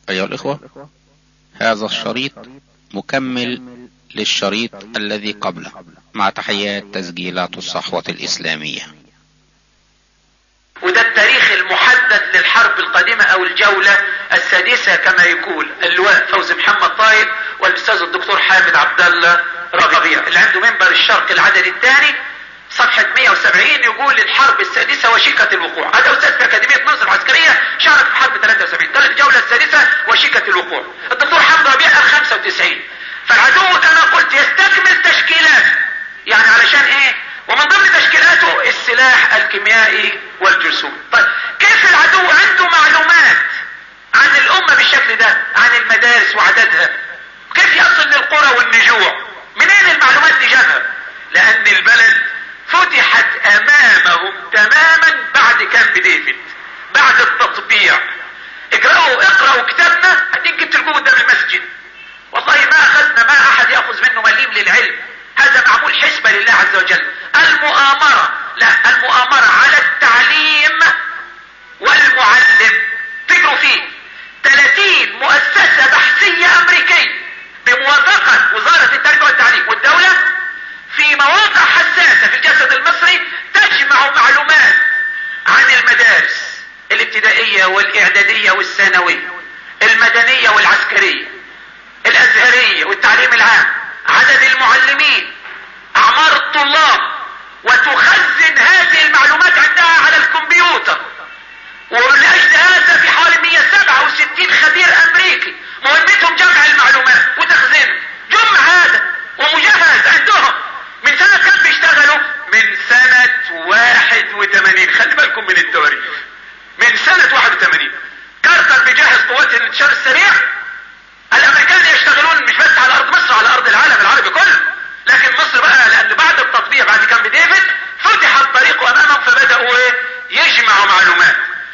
أيها الإخوة هذا الشريط مكمل للشريط الذي قبله مع تحيات تسجيلات الصحوة الإسلامية وده التاريخ المحدد للحرب القادمة او الجولة السادسة كما يقول اللواء فوزي محمد طايب والاستاذ الدكتور حامد عبد الله ربيع اللي عنده منبر الشرق العدد الثاني صفحة 170 يقول الحرب السادسة وشيكة الوقوع هذا استاذ في اكاديمية مصر العسكرية شارك في حرب 73 قال الجولة السادسة وشيكة الوقوع الدكتور حمد ربيع قال 95 فالعدو كما قلت يستكمل تشكيلاته يعني علشان ايه ومن ضمن تشكيلاته السلاح الكيميائي والجرثومي طيب كيف العدو عنده معلومات عن الامة بالشكل ده عن المدارس وعددها كيف يصل للقرى والنجوع منين المعلومات دي جابها لان البلد فتحت امامهم تماما بعد كامب ديفيد بعد التطبيع اقرأوا اقرأوا كتابنا هتيجي تلقوه قدام المسجد والله ما اخذنا ما احد ياخذ منه مليم للعلم هذا معمول حسبة لله عز وجل المؤامرة لا المؤامرة على التعليم والمعلم تجروا فيه 30 مؤسسة بحثية امريكية بموافقة وزارة التربية والتعليم والدولة في مواقع حساسة في الجسد المصري تجمع معلومات عن المدارس الابتدائية والاعدادية والثانوية المدنية والعسكرية الازهرية والتعليم العام عدد المعلمين اعمار الطلاب وتخزن هذه المعلومات عندها على الكمبيوتر ولاجل هذا في حوالي 167 خبير امريكي مهمتهم جمع المعلومات وتخزينها جمع هذا ومجهز عندهم من سنة كم بيشتغلوا من سنة 81 خلي بالكم من التواريخ من سنة 81 كارتر بيجهز قوات الانتشار السريع الامريكان يشتغلون مش بس على ارض مصر على ارض العالم العربي كله لكن مصر بقى لان بعد التطبيع بعد كامب ديفيد فتح الطريق امامهم فبداوا ايه يجمعوا معلومات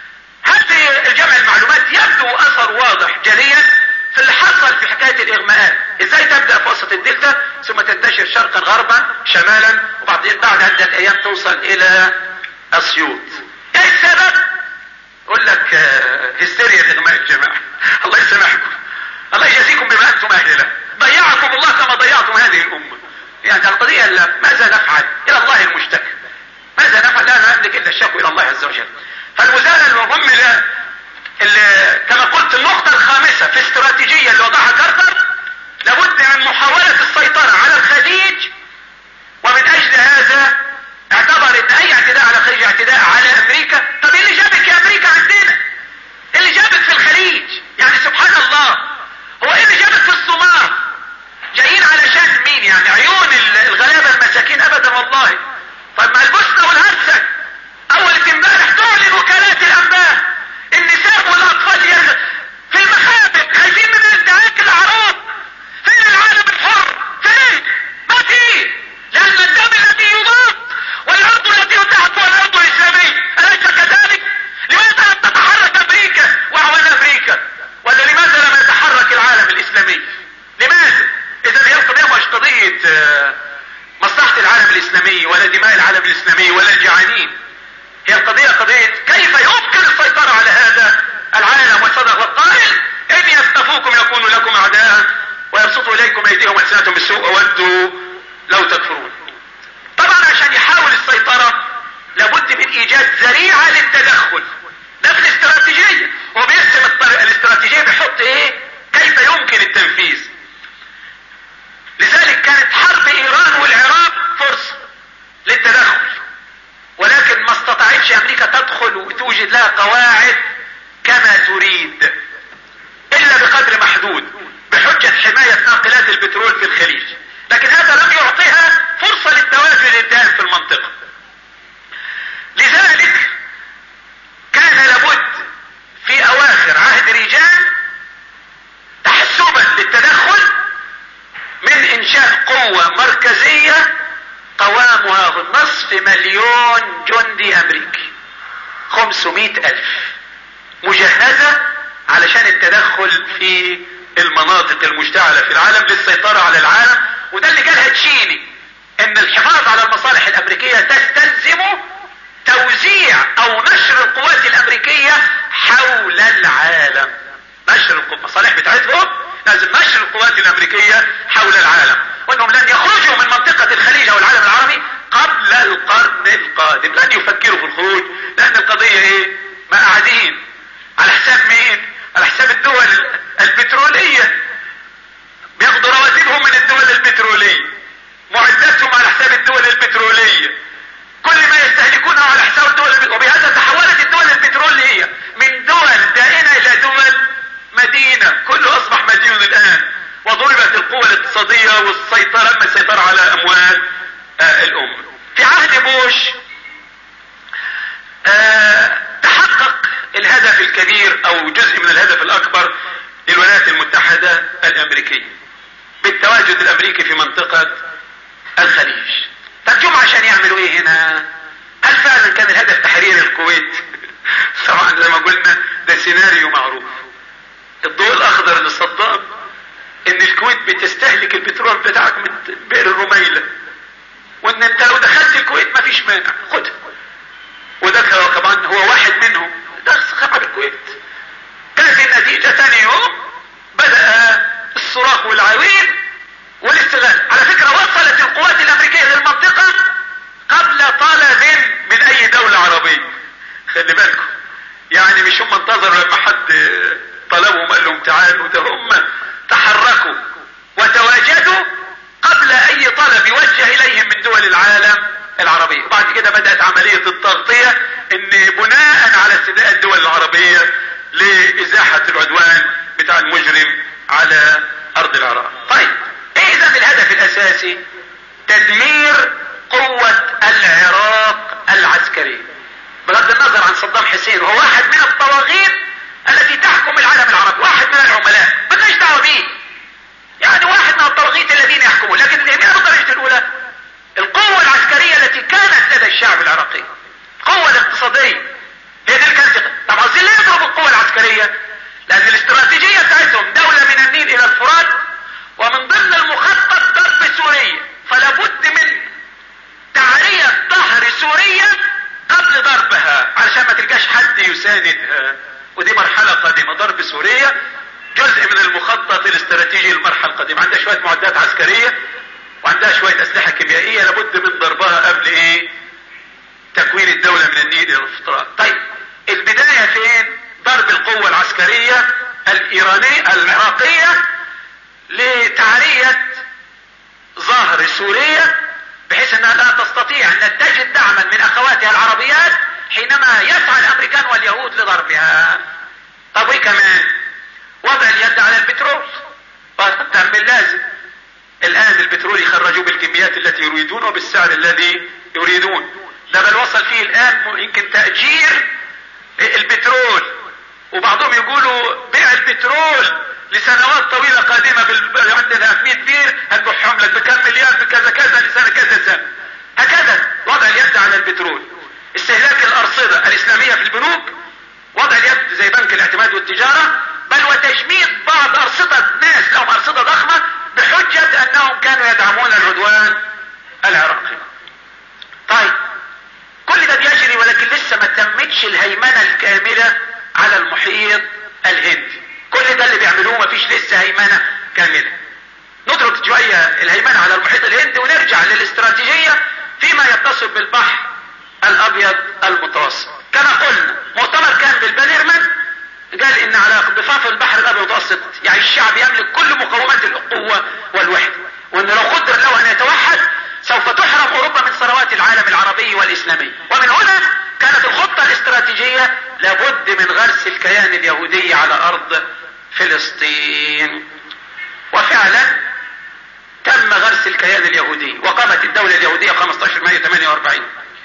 هذه الجمع المعلومات يبدو اثر واضح جليا في اللي حصل في حكايه الاغماءات ازاي تبدا في وسط الدلتا ثم تنتشر شرقا غربا شمالا وبعدين بعد عده ايام توصل الى اسيوط ايه السبب يقول لك آه، هستيريا اغماء الجماعه الله يسامحكم الله يجازيكم بما انتم اهل له ضيعكم الله كما ضيعتم هذه الامه يعني القضيه لا ماذا نفعل الى الله المشتكى ماذا نفعل لا نملك الا الشكوى الى الله عز وجل فالمزاله المهم لا اللي كما قلت النقطه الخامسه في الاستراتيجيه اللي وضعها كارتر لابد من محاوله السيطره على الخليج ومن اجل هذا اعتبر ان اي اعتداء على الخليج اعتداء على امريكا طب ايه اللي جابك يا امريكا عندنا ايه اللي جابك في الخليج يعني سبحان الله هو ايه اللي جابك في الصومال جايين علشان مين يعني عيون الغلابة المساكين ابدا والله طيب ما البوسنة والهرسك اول امبارح تعلن وكالات الانباء النساء والاطفال يز... في المخابئ خايفين من ازدهاك العروض فين العالم الحر فين ما في لان الدم الذي يضاف والارض التي يتعب والارض الاسلامية اليس كذلك لماذا لم تتحرك امريكا واعوان امريكا ولا لماذا لم يتحرك العالم الاسلامي لماذا اذا هي القضية مش قضية آه، مصلحة العالم الاسلامي ولا دماء العالم الاسلامي ولا الجعانين هي القضية قضية كيف يمكن السيطرة على هذا العالم وصدق القائل ان يستفوكم يكونوا لكم اعداء ويبسطوا اليكم ايديهم والسنتهم بالسوء ودوا لو تكفرون طبعا عشان يحاول السيطرة لابد من ايجاد ذريعة للتدخل ده في الاستراتيجية هو بيرسم الطريقة الاستراتيجية بيحط ايه كيف يمكن التنفيذ لذلك كانت حرب ايران والعراق فرصة للتدخل ولكن ما استطاعتش امريكا تدخل وتوجد لها قواعد كما تريد الا بقدر محدود بحجة حماية ناقلات البترول في الخليج لكن هذا لم يعطيها فرصة للتواجد الدائم في المنطقة لذلك كان لابد في اواخر عهد ريجان تحسبا للتدخل من انشاء قوة مركزية قوامها نصف مليون جندي امريكي خمسمائة الف مجهزة علشان التدخل في المناطق المشتعلة في العالم للسيطرة على العالم وده اللي قالها تشيني ان الحفاظ على المصالح الامريكية تستلزم توزيع او نشر القوات الامريكية حول العالم نشر القوات الامريكية حول العالم وانهم لن يخرجوا من منطقة الخليج او العالم العربي قبل القرن القادم لن يفكروا في الخروج لان القضية ايه قاعدين على حساب مين على حساب الدول البترولية بياخدوا رواتبهم من الدول البترولية معداتهم على حساب الدول البترولية كل ما يستهلكونه على حساب الدول البترولية وبهذا تحولت الدول البترولية من دول دائنة الى دول مدينة كله اصبح مدين الان وضربت القوة الاقتصادية والسيطرة السيطرة على اموال آه الامة في عهد بوش آه تحقق الهدف الكبير او جزء من الهدف الاكبر للولايات المتحدة الامريكية بالتواجد الامريكي في منطقة الخليج طب جم عشان يعملوا ايه هنا هل فعلا كان الهدف تحرير الكويت طبعا زي ما قلنا ده سيناريو معروف الضوء الاخضر لصدام ان الكويت بتستهلك البترول بتاعك من بئر الرميلة وان انت لو دخلت الكويت مفيش مانع خدها وده طبعا هو واحد منهم ده خبر الكويت كانت النتيجة ثاني يوم بدأ الصراخ والعويل والاستغلال على فكرة وصلت القوات الامريكية للمنطقة قبل طلب من اي دولة عربية خلي بالكم يعني مش هم انتظروا لما حد طلبهم قال لهم تعالوا ده هم تحركوا وتواجدوا قبل اي طلب يوجه اليهم من دول العالم العربية وبعد كده بدأت عملية التغطية ان بناء على استداء الدول العربية لازاحة العدوان بتاع المجرم على ارض العراق طيب ايه اذا الهدف الاساسي تدمير قوة العراق العسكري بغض النظر عن صدام حسين وهو واحد من الطواغيت التي تحكم العالم العربي واحد من العملاء مالناش دعوه بيه يعني واحد من الطواغيت الذين يحكمون لكن اليمين بالدرجة الاولى القوة العسكرية التي كانت لدى الشعب العراقي القوة الاقتصادية هي دي كانت طب عاوزين ليه يضربوا القوة العسكرية لان الاستراتيجية بتاعتهم دولة من النيل الى الفرات ومن ضمن المخطط ضرب سوريا فلا بد من تعرية ظهر سوريا قبل ضربها علشان ما تلقاش حد يساندها ودي مرحلة قادمة ضرب سوريا جزء من المخطط الاستراتيجي للمرحلة القادمة عندها شوية معدات عسكرية وعندها شوية اسلحة كيميائية لابد من ضربها قبل ايه تكوين الدولة من النيل الى الفطرات طيب البداية فين ضرب القوة العسكرية الايرانية العراقية لتعرية ظهر سوريا بحيث انها لا تستطيع ان تجد دعما من اخواتها العربيات حينما يسعى الامريكان واليهود لضربها طب وايه كمان وضع اليد على البترول من اللازم الان البترول يخرجوه بالكميات التي يريدون وبالسعر الذي يريدون ده بل وصل فيه الان يمكن تأجير البترول وبعضهم يقولوا بيع البترول لسنوات طويلة قادمة بال... عندنا 100 بير هنبيعهم لك بكم مليار بكذا كذا لسنة كذا سنة هكذا وضع اليد على البترول استهلاك الأرصدة الإسلامية في البنوك وضع اليد زي بنك الاعتماد والتجارة بل وتجميد بعض أرصدة ناس لهم أرصدة ضخمة بحجة أنهم كانوا يدعمون العدوان العراقي طيب كل ده بيجري ولكن لسه ما تمتش الهيمنة الكاملة على المحيط الهندي كل ده اللي بيعملوه مفيش لسه هيمنة كاملة ندرك شوية الهيمنة على المحيط الهندي ونرجع للاستراتيجية فيما يتصل بالبحر الابيض المتوسط كما قلنا مؤتمر كان بالبنرمان قال ان على ضفاف البحر الابيض المتوسط يعني الشعب يملك كل مقومات القوة والوحدة وان لو قدر له ان يتوحد سوف تحرم اوروبا من ثروات العالم العربي والاسلامي ومن هنا كانت الخطة الاستراتيجية لابد من غرس الكيان اليهودي على ارض فلسطين وفعلا تم غرس الكيان اليهودي وقامت الدولة اليهودية 15 مايو 48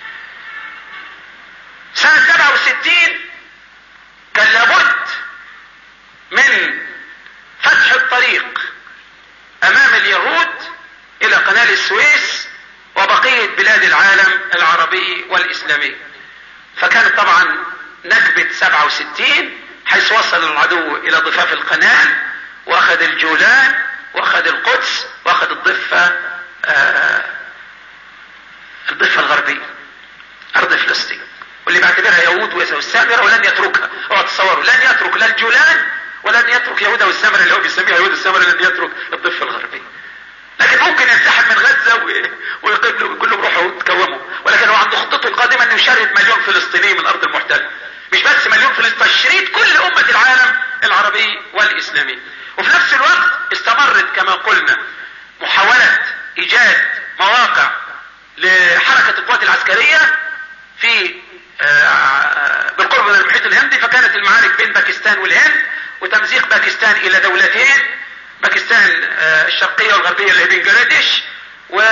سنة 67 كان لابد من فتح الطريق امام اليهود الى قناة السويس وبقية بلاد العالم العربي والاسلامي فكانت طبعا نكبة 67 حيث وصل العدو الى ضفاف القناة واخذ الجولان واخذ القدس واخذ الضفة آه الضفة الغربية ارض فلسطين واللي بعتبرها يهود والسامرة ولن يتركها اوعى تصوروا لن يترك لا الجولان ولن يترك يهودا والسامرة اللي هو بيسميها يهود السامرة لن يترك الضفة الغربية لكن ممكن ينسحب من غزة ويقول ويقول لهم روحوا تكوموا ولكن هو عنده خطته القادمة انه يشرد مليون فلسطيني من الارض المحتلة مش بس مليون فلسطيني تشريد كل امة العالم العربي والاسلامي وفي نفس الوقت استمرت كما قلنا محاولة ايجاد مواقع لحركة القوات العسكرية في بالقرب من المحيط الهندي فكانت المعارك بين باكستان والهند وتمزيق باكستان الى دولتين باكستان الشرقية والغربية اللي هي بنجلاديش و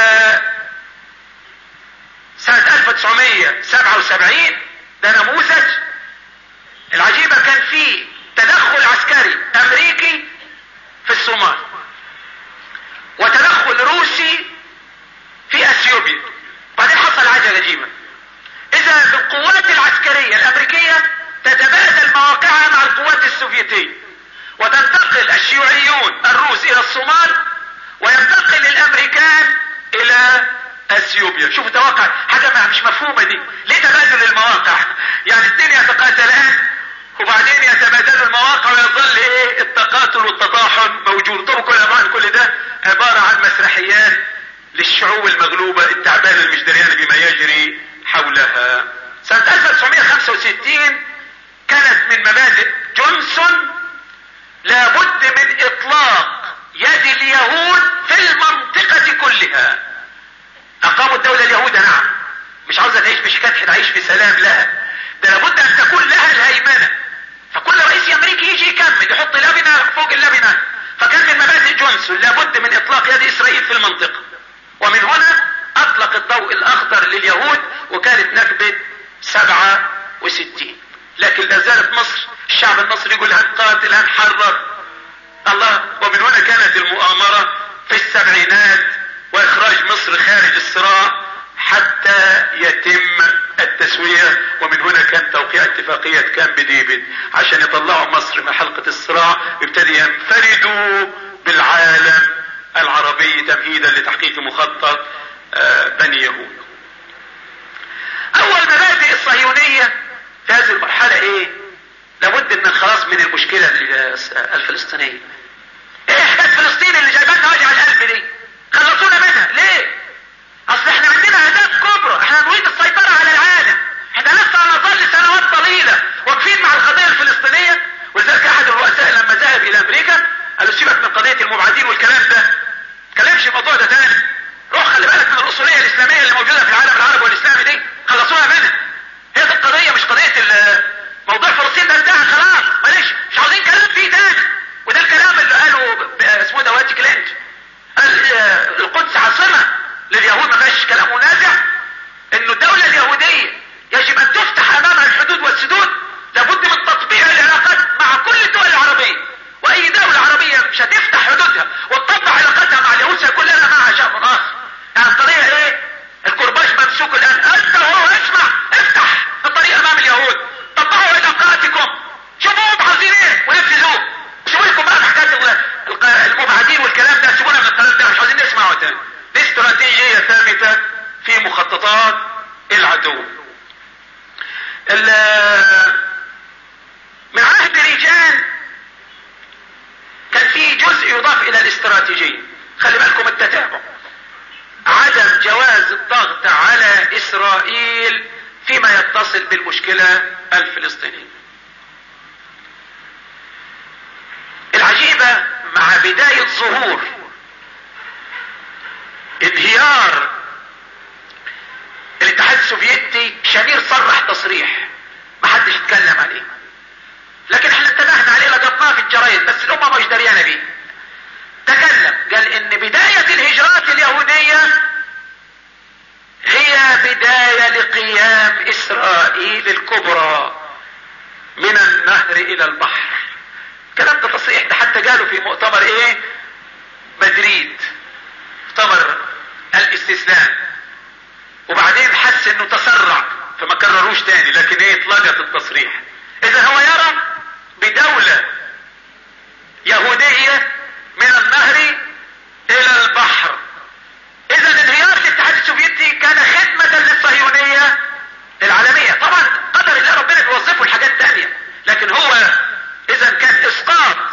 سنة 1977 ده نموذج العجيبة كان في تدخل عسكري امريكي في الصومال وتدخل روسي في اثيوبيا بعدين حصل حاجة عجيبة اذا القوات العسكرية الامريكية تتبادل مواقعها مع القوات السوفيتية وتنتقل الشيوعيون الروس الى الصومال وينتقل الامريكان الى اثيوبيا شوفوا توقع حاجة مش مفهومة دي ليه تبادل المواقع يعني اثنين يتقاتلان وبعدين يتبادلوا المواقع ويظل ايه التقاتل والتطاحن موجود طب كل عبارة كل ده عبارة عن مسرحيات للشعوب المغلوبة التعبانة المجدريان بما يجري حولها سنة 1965 كانت من مبادئ جونسون لابد من اطلاق يد اليهود في المنطقة كلها اقاموا الدولة اليهودة نعم مش عاوزة تعيش مش كانت تعيش في سلام لها ده لابد ان تكون لها الهيمنة فكل رئيس امريكي يجي يكمل يحط لبنة فوق اللبنة فكان من مبادئ جونسون لابد من اطلاق يد اسرائيل في المنطقة ومن هنا اطلق الضوء الاخضر لليهود وكانت نكبة 67 لكن لا زالت مصر الشعب المصري يقول هنقاتل هنحرر الله ومن هنا كانت المؤامرة في السبعينات واخراج مصر خارج الصراع حتى يتم التسوية ومن هنا كان توقيع اتفاقية كامب ديفيد عشان يطلعوا مصر من حلقة الصراع يبتدي ينفردوا بالعالم العربي تمهيدا لتحقيق مخطط بني يهود اول مبادئ الصهيونية في هذه المرحلة ايه لابد من الخلاص من المشكلة الفلسطينية ايه حكاية فلسطين اللي جايبانا وجع القلب دي خلصونا منها ليه اصل احنا عندنا اهداف كبرى احنا نريد السيطرة على العالم احنا لسه هنظل سنوات طويلة واقفين مع القضية الفلسطينية ولذلك احد الرؤساء لما ذهب الى امريكا قال له سيبك من قضية المبعدين والكلام ده تكلمش الموضوع ده تاني روح خلي بالك من الاصولية الاسلامية اللي موجودة في العالم العربي والاسلامي دي خلصوها منها هي دي القضية مش قضية موضوع فلسطين ده انتهى خلاص معلش مش عاوزين كلام فيه تاني وده الكلام اللي قاله اسمه ده واتي كلينت قال القدس عاصمة لليهود ما فيهاش كلام منازع انه الدولة اليهودية يجب ان تفتح امامها الحدود والسدود لابد من تطبيع العلاقات مع كل الدول العربية واي دولة عربية مش هتفتح حدودها وتطبع علاقاتها مع اليهود سيكون لنا معها شأن اخر يعني القضية ايه الكرباج ممسوك الان انت هو اسمع افتح الطريق امام اليهود طبقوا علاقاتكم شوفوا عاوزين ايه ونفذوه شوفوا لكم بقى حكايه المبعدين والكلام ده سيبونا من الكلام ده مش عاوزين نسمعه تاني دي استراتيجيه ثابته في مخططات العدو من عهد ريجان كان في جزء يضاف الى الاستراتيجيه خلي بالكم التتابع عدم جواز الضغط على اسرائيل فيما يتصل بالمشكلة الفلسطينية العجيبة مع بداية ظهور انهيار الاتحاد السوفيتي شامير صرح تصريح ما حدش اتكلم عليه لكن احنا انتبهنا عليه لقطناه في الجرايد بس الامة مش دريانة بيه تكلم قال ان بداية الهجرات اليهودية هي بداية لقيام اسرائيل الكبرى من النهر الى البحر الكلام ده تصريح ده حتى قالوا في مؤتمر ايه مدريد مؤتمر الاستسلام وبعدين حس انه تسرع فما كرروش تاني لكن ايه اتلقت التصريح اذا هو يرى بدولة يهودية من النهر الى البحر اذا انهيار الاتحاد السوفيتي كان خدمة للصهيونية العالمية طبعا قدر الله ربنا بيوظفه الحاجات تانية لكن هو اذا كان اسقاط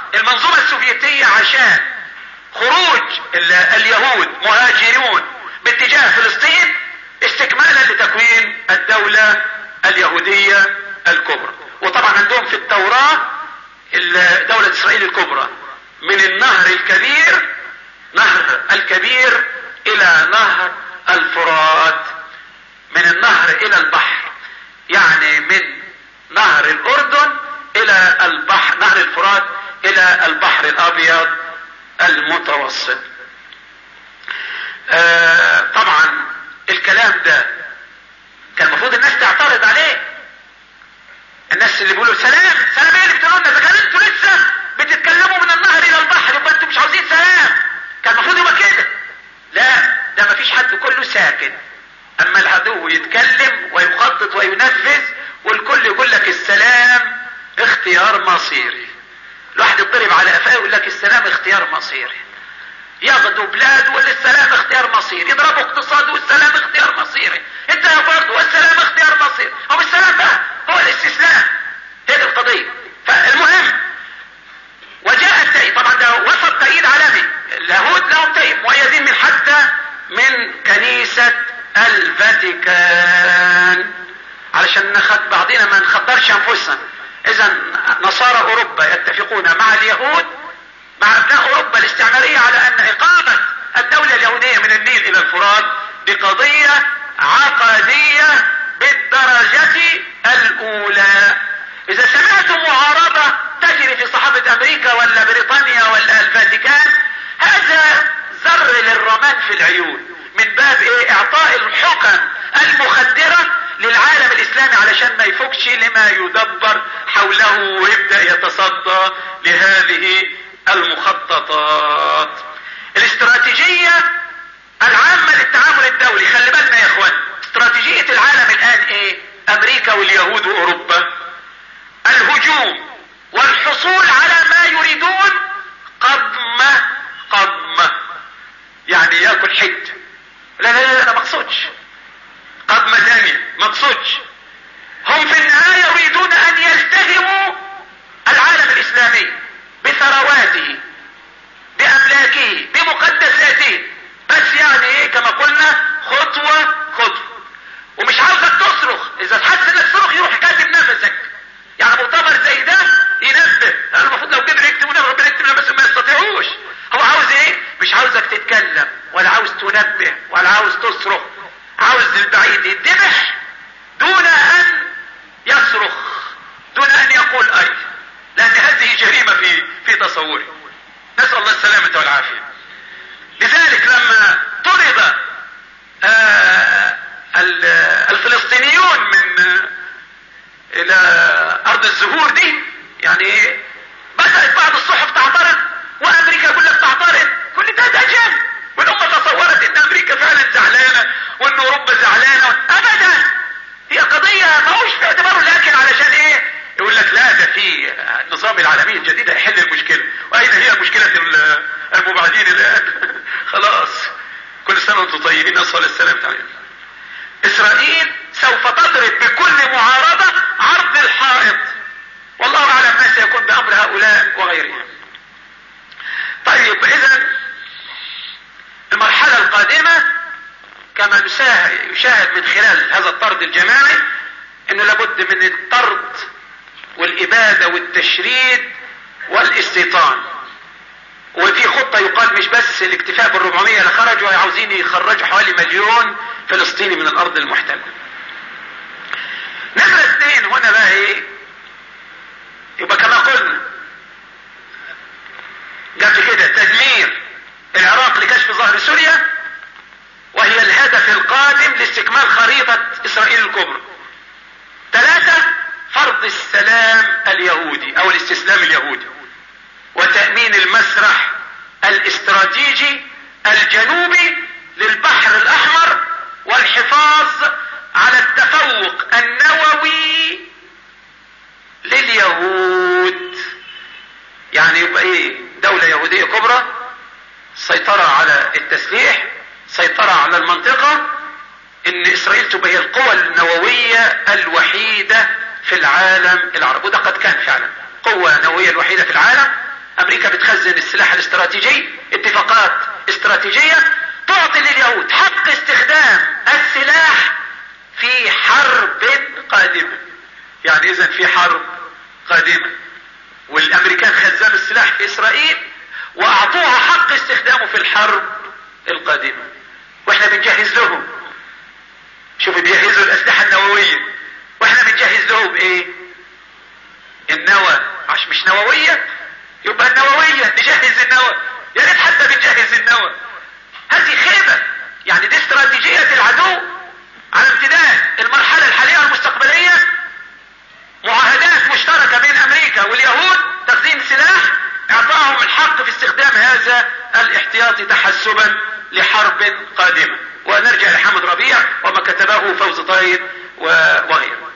المنظومة السوفيتية عشان خروج اليهود مهاجرون باتجاه فلسطين استكمالا لتكوين الدولة اليهودية الكبرى وطبعا عندهم في التوراة دولة اسرائيل الكبرى من النهر الكبير نهر الكبير الى نهر الفرات من النهر الى البحر يعني من نهر الاردن الى البحر نهر الفرات الى البحر الابيض المتوسط آه طبعا الكلام ده كان المفروض الناس تعترض عليه الناس اللي بيقولوا سلام سلام ايه اللي بتقولوا لنا اذا كان انتوا لسه بتتكلموا من النهر الى البحر يبقى انتوا مش عاوزين سلام كان المفروض يبقى كده لا ده مفيش حد كله ساكت اما العدو يتكلم ويخطط وينفذ والكل يقول لك السلام اختيار مصيري الواحد يضرب على قفاه يقول لك السلام اختيار مصيري يغدو بلاد والسلام اختيار مصيري يضربوا اقتصاد والسلام اختيار مصيري انت يا فرد والسلام اختيار مصيري هو السلام بقى هو الاستسلام هي القضية فالمهم وجاء التأييد طبعا ده وسط تأييد عالمي اليهود لهم تأييد مؤيدين من حتى من كنيسة الفاتيكان علشان نخد بعضنا ما نخدرش انفسنا اذا نصارى اوروبا يتفقون مع اليهود مع ابناء اوروبا الاستعمارية على ان اقامة الدولة اليهودية من النيل الى الفرات بقضية عقدية بالدرجة الاولى اذا سمعتم معارضة تجري في صحافة امريكا ولا بريطانيا ولا الفاتيكان هذا زر للرمان في العيون من باب ايه اعطاء الحكم المخدرة للعالم الاسلامي علشان ما يفكش لما يدبر حوله ويبدأ يتصدى لهذه المخططات الاستراتيجية العامة للتعامل الدولي خلي بالنا يا اخوان استراتيجية العالم الان ايه امريكا واليهود واوروبا الهجوم والحصول على ما يريدون قضمة قضمة يعني ياكل حج لا لا لا انا مقصودش قضمة ثانية مقصودش هم في النهاية يريدون ان يلتهموا العالم الاسلامي بثرواته باملاكه بمقدساته بس يعني ايه كما قلنا خطوة خطوة ومش عاوزك تصرخ اذا تحس انك تصرخ يروح كاتب نفسك يعني مؤتمر زي ده ينبه المفروض لو كده يكتبوا ربنا يكتب بس ما يستطيعوش هو عاوز ايه مش عاوزك تتكلم ولا عاوز تنبه ولا عاوز تصرخ عاوز البعيد يتذبح دون ان يصرخ دون ان يقول اي لان هذه جريمة في في تصوري نسأل الله السلامة والعافية لذلك لما طرد آه الفلسطينيون من الى ارض الزهور دي يعني بدأت بعض الصحف تعترض وامريكا يقول لك تعترض كل ده دجل والامة تصورت ان امريكا فعلا زعلانة وان اوروبا زعلانة ابدا هي قضية ما هوش في اعتباره لكن علشان ايه يقول لك لا ده في النظام العالمي الجديد هيحل المشكلة واين هي مشكلة المبعدين الان خلاص كل سنة وانتم طيبين نسأل السلام عليكم اسرائيل سوف تضرب بكل معارضة عرض الحائط والله اعلم ما سيكون بامر هؤلاء وغيرهم طيب اذا المرحلة القادمة كما يشاهد من خلال هذا الطرد الجماعي انه لابد من الطرد والابادة والتشريد والاستيطان وفي خطة يقال مش بس الاكتفاء بالربعمية اللي خرجوا عاوزين يخرجوا حوالي مليون فلسطيني من الارض المحتلة نمرة اثنين هنا بقى ايه يبقى كما قلنا قبل كده تدمير العراق لكشف ظهر سوريا وهي الهدف القادم لاستكمال خريطة اسرائيل الكبرى ثلاثة فرض السلام اليهودي او الاستسلام اليهودي وتأمين المسرح الاستراتيجي الجنوبي للبحر الاحمر والحفاظ على التفوق النووي لليهود يعني يبقى ايه دولة يهودية كبرى سيطرة على التسليح سيطرة على المنطقة ان اسرائيل تبقى هي القوى النووية الوحيدة في العالم العربي وده قد كان فعلا قوة نووية الوحيدة في العالم امريكا بتخزن السلاح الاستراتيجي اتفاقات استراتيجية تعطي لليهود حق استخدام السلاح في حرب قادمة يعني اذا في حرب قادمة والامريكان خزنوا السلاح في اسرائيل واعطوها حق استخدامه في الحرب القادمة واحنا بنجهز لهم شوفوا بيجهزوا الاسلحة النووية واحنا بنجهز لهم ايه النوى عش مش نووية يبقى النووية نجهز النوى يا ريت حتى بنجهز النوى هذه خيبة يعني دي استراتيجية العدو على امتداد المرحلة الحالية والمستقبلية معاهدات مشتركة بين امريكا واليهود تخزين سلاح اعطاهم الحق في استخدام هذا الاحتياطي تحسبا لحرب قادمة ونرجع لحمد ربيع وما كتبه فوز طاير وغيره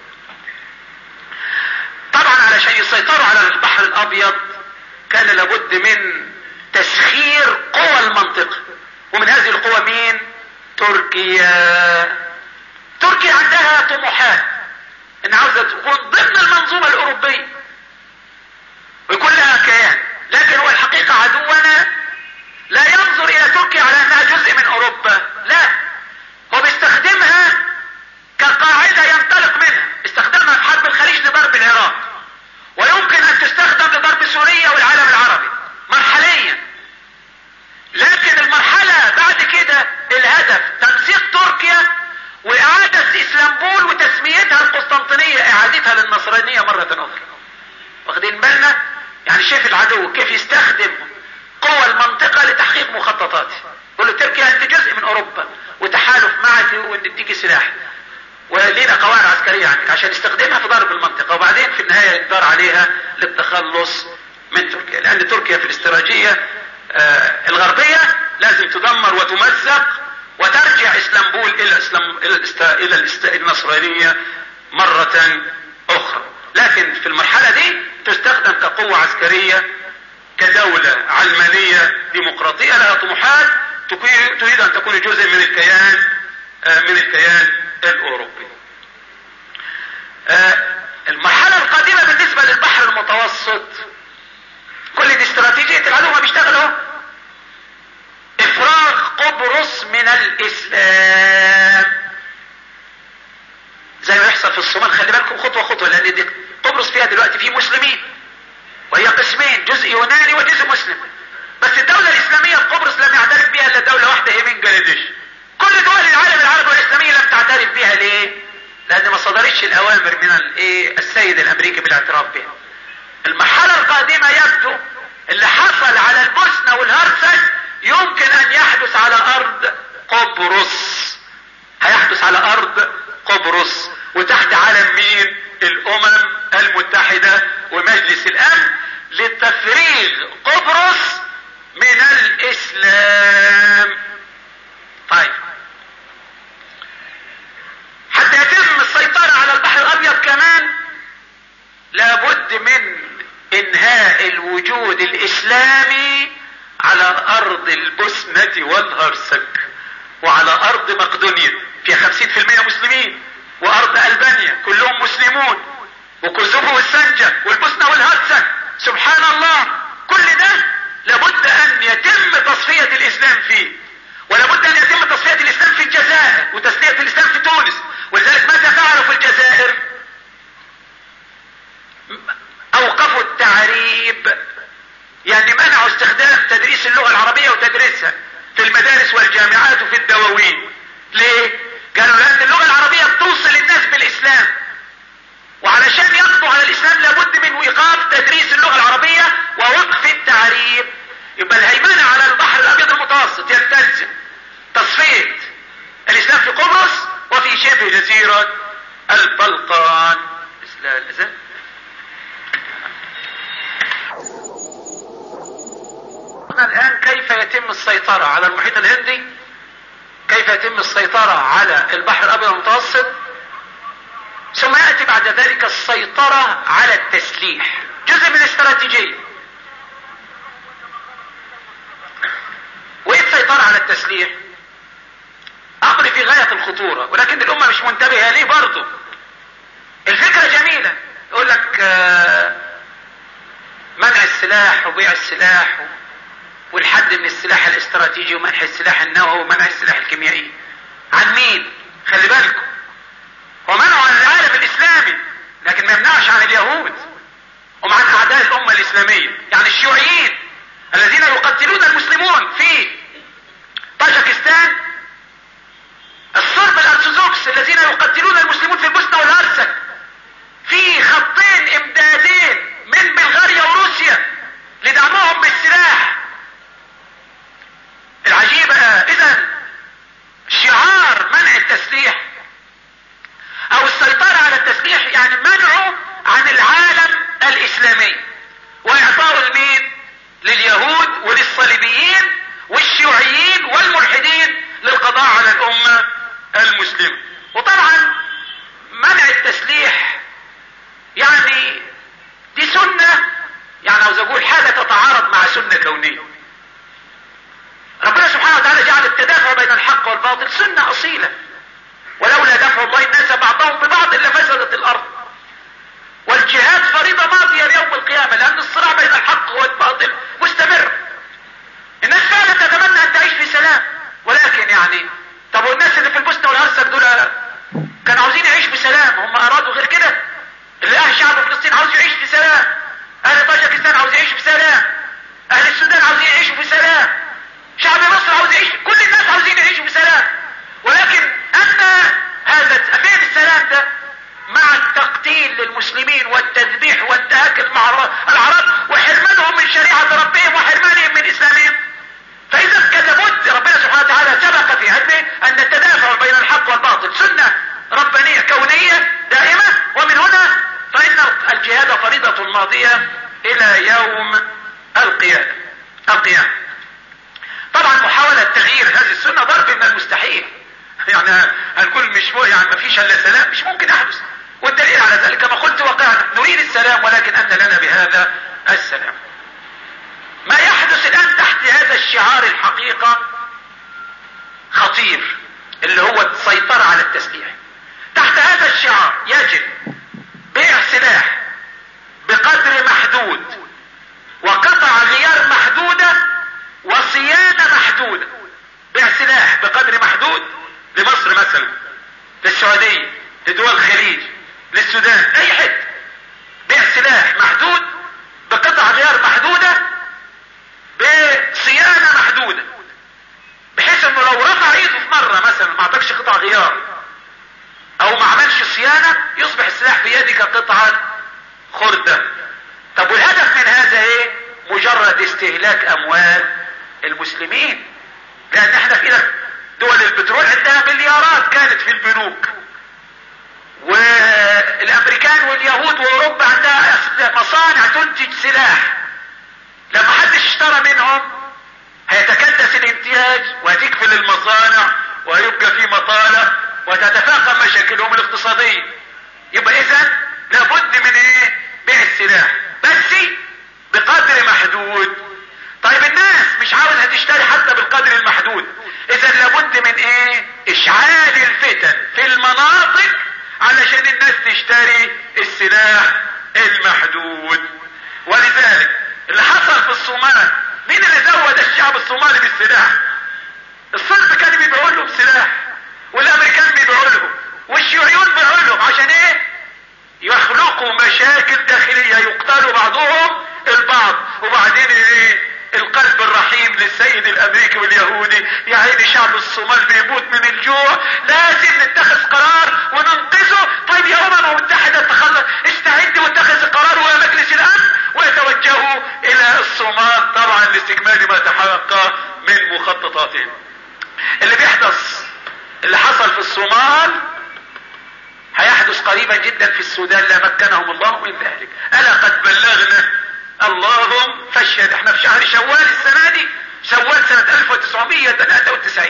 طبعا علشان يسيطروا على البحر الابيض كان لابد من تسخير قوى المنطقة ومن هذه القوى مين تركيا تركيا عندها طموحات ان عاوزة تكون ضمن المنظومة الاوروبية ويكون لها كيان لكن هو الحقيقة عدونا لا ينظر الى تركيا على انها جزء من اوروبا لا هو بيستخدمها كقاعدة ينطلق منها استخدمها في حرب الخليج لضرب العراق ويمكن ان تستخدم لضرب سوريا والعالم العربي مرحليا لكن المرحلة بعد كده الهدف تمسيك تركيا واعادة اسلامبول وتسميتها القسطنطينية اعادتها للنصرانية مرة اخرى واخدين بالنا يعني شايف العدو كيف يستخدم قوى المنطقة لتحقيق مخططاته يقول له تركيا انت جزء من اوروبا وتحالف معك ونديك سلاح ولينا قواعد عسكرية عنك عشان نستخدمها في ضرب المنطقة وبعدين في النهاية يقدر عليها للتخلص من تركيا لان تركيا في الاستراتيجية آه الغربية لازم تدمر وتمزق وترجع اسلامبول الى اسلام الى الاست... الى الاست... النصرانية مرة اخرى لكن في المرحلة دي تستخدم كقوة عسكرية كدولة علمانية ديمقراطية لها طموحات تريد ان تكون جزء من الكيان آه من الكيان الاوروبي آه المرحلة القادمة بالنسبة للبحر المتوسط كل دي استراتيجية العدو ما بيشتغلوا افراغ قبرص من الاسلام زي ما يحصل في الصومال خلي بالكم خطوة خطوة لان دي قبرص فيها دلوقتي في مسلمين وهي قسمين جزء يوناني وجزء مسلم بس الدولة الاسلامية في قبرص لم يعترف بها الا دولة واحدة هي بنجلاديش كل دول العالم العربي والاسلامية لم تعترف بها ليه لان ما صدرتش الاوامر من الايه السيد الامريكي بالاعتراف بها المرحلة القادمة يبدو اللي حصل على البوسنة والهرسك يمكن ان يحدث على ارض قبرص هيحدث على ارض قبرص وتحت علم مين الامم المتحدة ومجلس الامن لتفريغ قبرص من الاسلام طيب حتى يتم السيطرة على البحر الابيض كمان لابد من انهاء الوجود الاسلامي على ارض البوسنة والهرسك وعلى ارض مقدونيا فيها خمسين في المية مسلمين وارض البانيا كلهم مسلمون وكوسوفو والسنجة والبوسنة والهرسك سبحان الله كل ده لابد ان يتم تصفية الاسلام فيه ولابد ان يتم تصفية الاسلام في الجزائر وتصفية الاسلام في تونس ولذلك ماذا فعلوا في الجزائر اوقفوا التعريب يعني منعوا استخدام تدريس اللغة العربية وتدريسها في المدارس والجامعات وفي الدواوين ليه قالوا لان اللغة العربية بتوصل الناس بالاسلام وعلشان يقضوا على الاسلام لابد من ايقاف تدريس اللغة العربية ووقف التعريب يبقى الهيمنة على البحر الابيض المتوسط يستلزم تصفية الاسلام في قبرص وفي شبه جزيرة البلقان الاسلام الان كيف يتم السيطرة على المحيط الهندي كيف يتم السيطرة على البحر الابيض المتوسط ثم يأتي بعد ذلك السيطرة على التسليح جزء من الاستراتيجية وايه السيطرة على التسليح امر في غاية الخطورة ولكن الامة مش منتبهة ليه برضه الفكرة جميلة يقول لك آه منع السلاح وبيع السلاح والحد من السلاح الاستراتيجي ومنح السلاح النووي ومنع السلاح الكيميائي عن مين خلي بالكم ومنعه عن العالم الاسلامي لكن ما يمنعش عن اليهود وعن اعداء الامة الاسلامية يعني الشيوعيين الذين يقتلون المسلمون في طاجكستان الصرب الارثوذكس الذين يقتلون المسلمون في البوسنة والهرسك في خطين امدادين من بلغاريا وروسيا لدعمهم بالسلاح العجيبة اذا شعار منع التسليح او السيطرة على التسليح يعني منعه عن العالم الاسلامي واعطاء المين لليهود وللصليبيين والشيوعيين والملحدين للقضاء على الامة المسلمة وطبعا منع التسليح يعني دي سنة يعني عاوز اقول حاجة تتعارض مع سنة كونية ربنا سبحانه وتعالى جعل التدافع بين الحق والباطل سنة اصيلة ولولا دفع الله الناس بعضهم ببعض لفسدت الارض والجهاد فريضة ماضية ليوم القيامة لان الصراع بين الحق والباطل مستمر الناس فعلا تتمنى ان تعيش في سلام ولكن يعني طب والناس اللي في البوسنة والهرسك دول كانوا عاوزين يعيشوا في سلام هم ارادوا غير كده اللي اهل شعب فلسطين عاوز يعيش في سلام اهل طاجكستان عاوز يعيش في سلام اهل السودان عاوزين يعيشوا في سلام شعب مصر عاوز يعيش كل الناس عاوزين يعيشوا في سلام ولكن اما هذا فين السلام ده مع التقتيل للمسلمين والتذبيح والتهكك مع العرب وحرمانهم من شريعة ربهم وحرمانهم من اسلامهم فاذا كان لابد ربنا سبحانه وتعالى سبق في علمه ان التدافع بين الحق والباطل سنة ربانية كونية دائمة ومن هنا فان الجهاد فريضة ماضية الى يوم القيامة القيامة طبعا محاولة تغيير هذه السنة ضرب من المستحيل يعني هنقول مش مو يعني ما فيش الا سلام مش ممكن يحدث والدليل على ذلك كما قلت وقعنا نريد السلام ولكن ان لنا بهذا السلام ما يحدث الان تحت هذا الشعار الحقيقة خطير اللي هو السيطرة على التسليح تحت هذا الشعار يجب بيع سلاح بقدر محدود وقطع غيار محدودة وصيانة محدودة بيع سلاح بقدر محدود لمصر مثلا للسعودية لدول الخليج للسودان اي حد بيع سلاح محدود بقطع غيار محدودة بصيانة محدودة بحيث انه لو رفع ايده في مرة مثلا ما اعطاكش قطع غيار او ما عملش صيانة يصبح السلاح في يدك قطعة خردة طب والهدف من هذا ايه مجرد استهلاك اموال المسلمين لان احنا في دول البترول عندها مليارات كانت في البنوك والامريكان واليهود واوروبا عندها مصانع تنتج سلاح لما حد اشترى منهم هيتكدس الانتاج وهتكفل المصانع وهيبقى في مطالة وتتفاقم مشاكلهم الاقتصادية يبقى اذا لابد من ايه بيع السلاح بس بقدر محدود طيب الناس مش عاوزة تشتري حتى بالقدر المحدود اذا لابد من ايه اشعال الفتن في المناطق علشان الناس تشتري السلاح المحدود ولذلك اللي حصل في الصومال مين اللي زود الشعب الصومالي بالسلاح الصرب كانوا بيبيعوا لهم سلاح والامريكان بيبيعوا لهم والشيوعيون بيبيعوا لهم عشان ايه يخلقوا مشاكل داخلية يقتلوا بعضهم البعض وبعدين ايه القلب الرحيم للسيد الامريكي واليهودي يا عيني شعب الصومال بيموت من الجوع لازم نتخذ قرار وننقذه طيب يا امم متحدة تخلص استعد واتخذ قرار ويا مجلس الامن ويتوجهوا الى الصومال طبعا لاستكمال ما تحقق من مخططاتهم اللي بيحدث اللي حصل في الصومال هيحدث قريبا جدا في السودان لا مكنهم الله من ذلك الا قد بلغنا اللهم فاشهد احنا في شهر شوال السنة دي شوال سنة 1993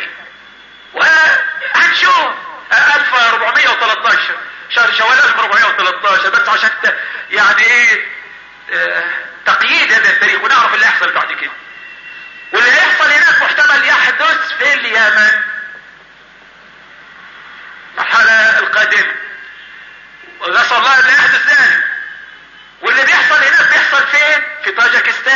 وهنشوف 1413 شهر شوال 1413 بس عشان يعني ايه اه تقييد هذا التاريخ ونعرف اللي هيحصل بعد كده واللي هيحصل هناك محتمل يحدث في اليمن المرحلة القادمة ونسأل الله ان يحدث ذلك واللي بيحصل هناك بيحصل فين في طاجكستان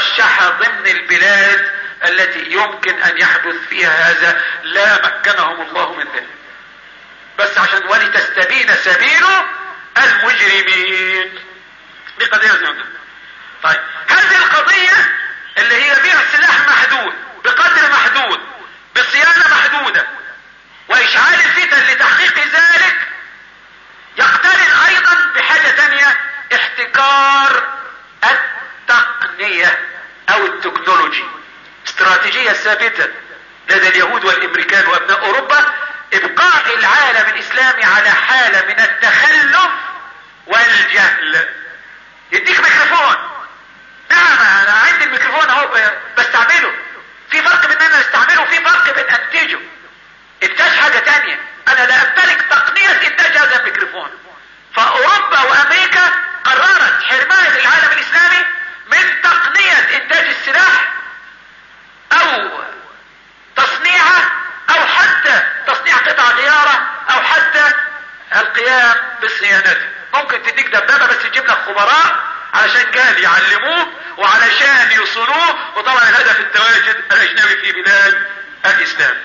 مرشحة ضمن البلاد التي يمكن ان يحدث فيها هذا لا مكنهم الله من ذلك بس عشان ولتستبين سبيل المجرمين دي قضية زي طيب هذه القضية اللي هي بيع سلاح محدود بقدر محدود بصيانة محدودة واشعال الفتن لتحقيق ذلك يقترن ايضا بحاجة تانية احتكار التقنية او التكنولوجي استراتيجية ثابتة لدى اليهود والامريكان وابناء اوروبا ابقاء العالم الاسلامي على حالة من التخلف والجهل يديك ميكروفون نعم انا عندي الميكروفون اهو بستعمله في فرق بين انا استعمله وفي فرق بين انتجه انتاج حاجة تانية انا لا امتلك تقنية انتاج هذا الميكروفون فاوروبا وامريكا قررت حرماية العالم الاسلامي من تقنية انتاج السلاح او تصنيعه او حتى تصنيع قطع غيارة او حتى القيام بصيانته ممكن تديك دبابة بس تجيب لك خبراء علشان كان يعلموه وعلشان يصنوه وطبعا الهدف التواجد الاجنبي في بلاد الاسلام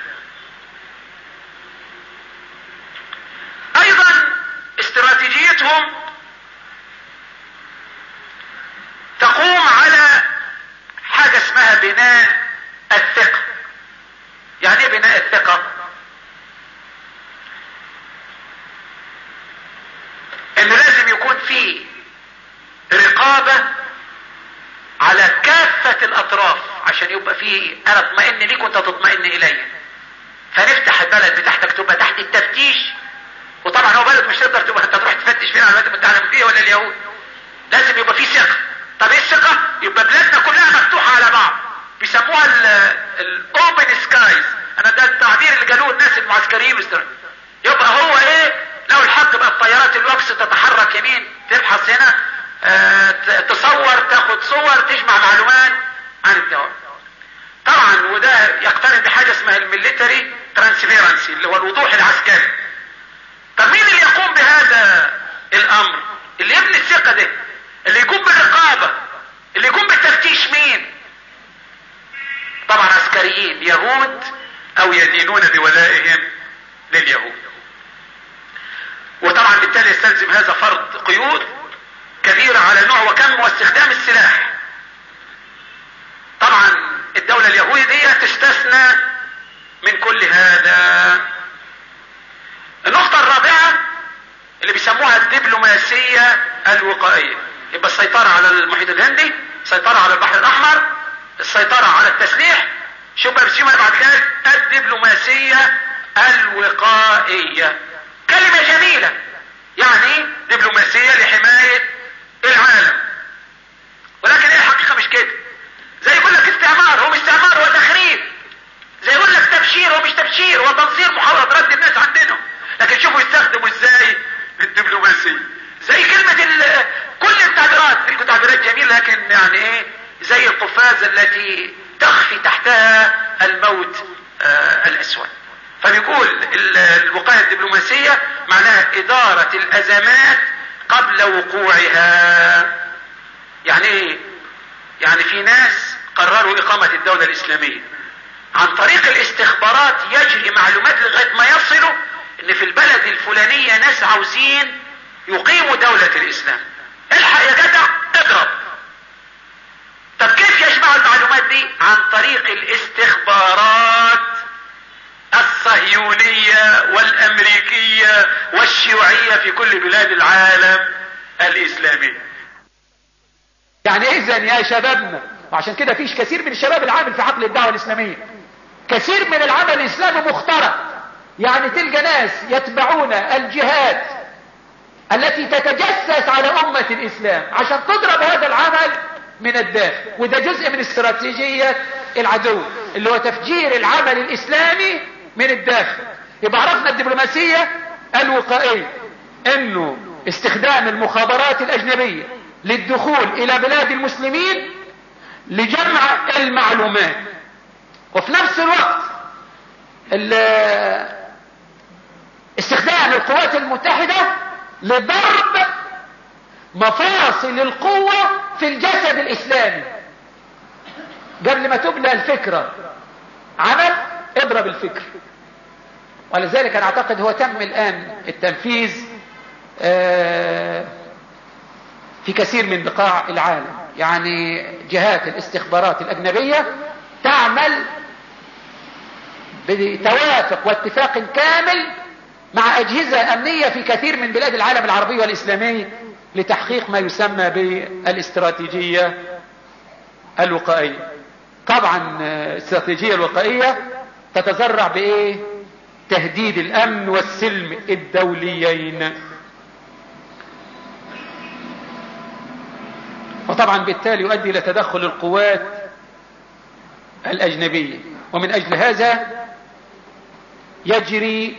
ايضا استراتيجيتهم تقوم على حاجة اسمها بناء الثقة يعني ايه بناء الثقة انه لازم يكون في رقابة على كافة الاطراف عشان يبقى في انا اطمئن ليك وانت تطمئن الي فنفتح البلد بتاعتك تبقى تحت التفتيش وطبعا هو بلد مش تقدر تبقى انت تروح تفتش فين على الولايات المتحده الامريكيه ولا اليهود لازم يبقى في ثقه طب ايه الثقه يبقى بلادنا كلها مفتوحه على بعض بيسموها الاوبن سكايز انا ده التعبير اللي قالوه الناس المعسكريين يبقى هو ايه لو الحق بقى الطيارات الوكس تتحرك يمين تبحث هنا اه تصور تاخد صور تجمع معلومات عن الدواء طبعا وده يقترن بحاجه اسمها الميليتري ترانسفيرنسي اللي هو الوضوح العسكري طب مين اللي يقوم بهذا الامر اللي يبني الثقة ده اللي يقوم بالرقابة اللي يقوم بالتفتيش مين طبعا عسكريين يهود او يدينون بولائهم لليهود وطبعا بالتالي يستلزم هذا فرض قيود كبيرة على نوع وكم واستخدام السلاح طبعا الدولة اليهودية تستثنى من كل هذا النقطة الرابعة اللي بيسموها الدبلوماسية الوقائية يبقى السيطرة على المحيط الهندي السيطرة على البحر الأحمر السيطرة على التسليح شو بقى بسيما بعد كده الدبلوماسية الوقائية كلمة جميلة يعني دبلوماسية لحماية العالم ولكن ايه الحقيقة مش كده زي يقول لك استعمار هو مش استعمار هو تخريب زي يقول لك تبشير هو مش تبشير هو تنصير محاولة رد الناس عندنا لكن شوفوا يستخدموا ازاي الدبلوماسية زي كلمة كل التعبيرات في تعبيرات جميلة لكن يعني ايه زي القفاز التي تخفي تحتها الموت آه الاسود فبيقول الوقاية الدبلوماسية معناها ادارة الازمات قبل وقوعها يعني ايه يعني في ناس قرروا اقامة الدولة الاسلامية عن طريق الاستخبارات يجري معلومات لغاية ما يصلوا ان في البلد الفلانية ناس عاوزين يقيموا دولة الاسلام الحق يا جدع اضرب طب كيف يجمعوا المعلومات دي عن طريق الاستخبارات الصهيونية والامريكية والشيوعية في كل بلاد العالم الاسلامي يعني اذا يا شبابنا وعشان كده فيش كثير من الشباب العامل في حقل الدعوة الاسلامية كثير من العمل الاسلامي مخترق يعني تلقى ناس يتبعون الجهات التي تتجسس على امة الاسلام عشان تضرب هذا العمل من الداخل وده جزء من استراتيجية العدو اللي هو تفجير العمل الاسلامي من الداخل يبقى عرفنا الدبلوماسية الوقائية انه استخدام المخابرات الاجنبية للدخول الى بلاد المسلمين لجمع المعلومات وفي نفس الوقت استخدام القوات المتحدة لضرب مفاصل القوة في الجسد الاسلامي قبل ما تبلى الفكرة عمل اضرب الفكر ولذلك انا اعتقد هو تم الان التنفيذ في كثير من بقاع العالم يعني جهات الاستخبارات الاجنبية تعمل بتوافق واتفاق كامل مع اجهزة امنية في كثير من بلاد العالم العربي والاسلامي لتحقيق ما يسمى بالاستراتيجية الوقائية طبعا الاستراتيجية الوقائية تتزرع بايه تهديد الامن والسلم الدوليين وطبعا بالتالي يؤدي الى تدخل القوات الاجنبية ومن اجل هذا يجري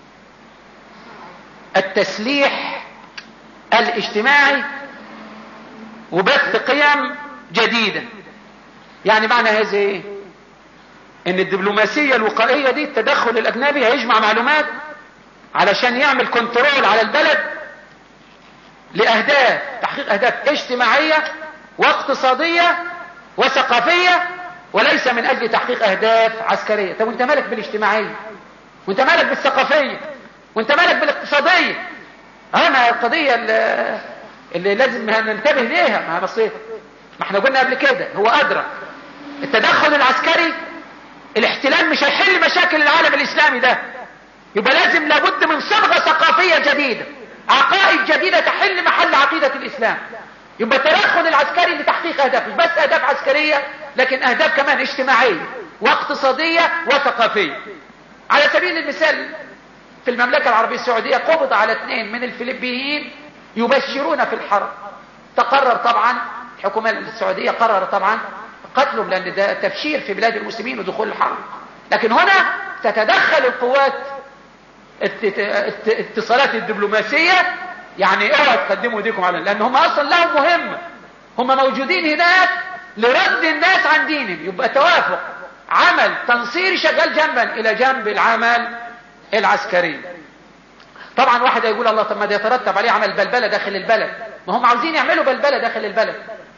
التسليح الاجتماعي وبث قيم جديدة يعني معنى هذا ايه ان الدبلوماسية الوقائية دي التدخل الاجنبي هيجمع معلومات علشان يعمل كنترول على البلد لاهداف تحقيق اهداف اجتماعية واقتصادية وثقافية وليس من اجل تحقيق اهداف عسكرية طب وانت مالك بالاجتماعية وانت مالك بالثقافية وانت مالك بالاقتصادية انا القضية اللي, اللي لازم ننتبه ليها ما بسيطة ما احنا قلنا قبل كده هو ادرك التدخل العسكري الاحتلال مش هيحل مشاكل العالم الاسلامي ده يبقى لازم لابد من صبغة ثقافية جديدة عقائد جديدة تحل محل عقيدة الاسلام يبقى التدخل العسكري لتحقيق اهداف مش بس اهداف عسكرية لكن اهداف كمان اجتماعية واقتصادية وثقافية على سبيل المثال في المملكة العربية السعودية قبض على اثنين من الفلبينيين يبشرون في الحرب تقرر طبعا الحكومة السعودية قرر طبعا قتلهم لأن ده تبشير في بلاد المسلمين ودخول الحرب لكن هنا تتدخل القوات اتصالات الدبلوماسية يعني اوعى تقدموا ايديكم على لان هم اصلا لهم مهمة هم موجودين هناك لرد الناس عن دينهم يبقى توافق عمل تنصيري شغال جنبا الى جنب العمل العسكري طبعا واحد يقول الله طب ما ده يترتب عليه عمل بلبلة داخل البلد ما هم عاوزين يعملوا بلبلة داخل البلد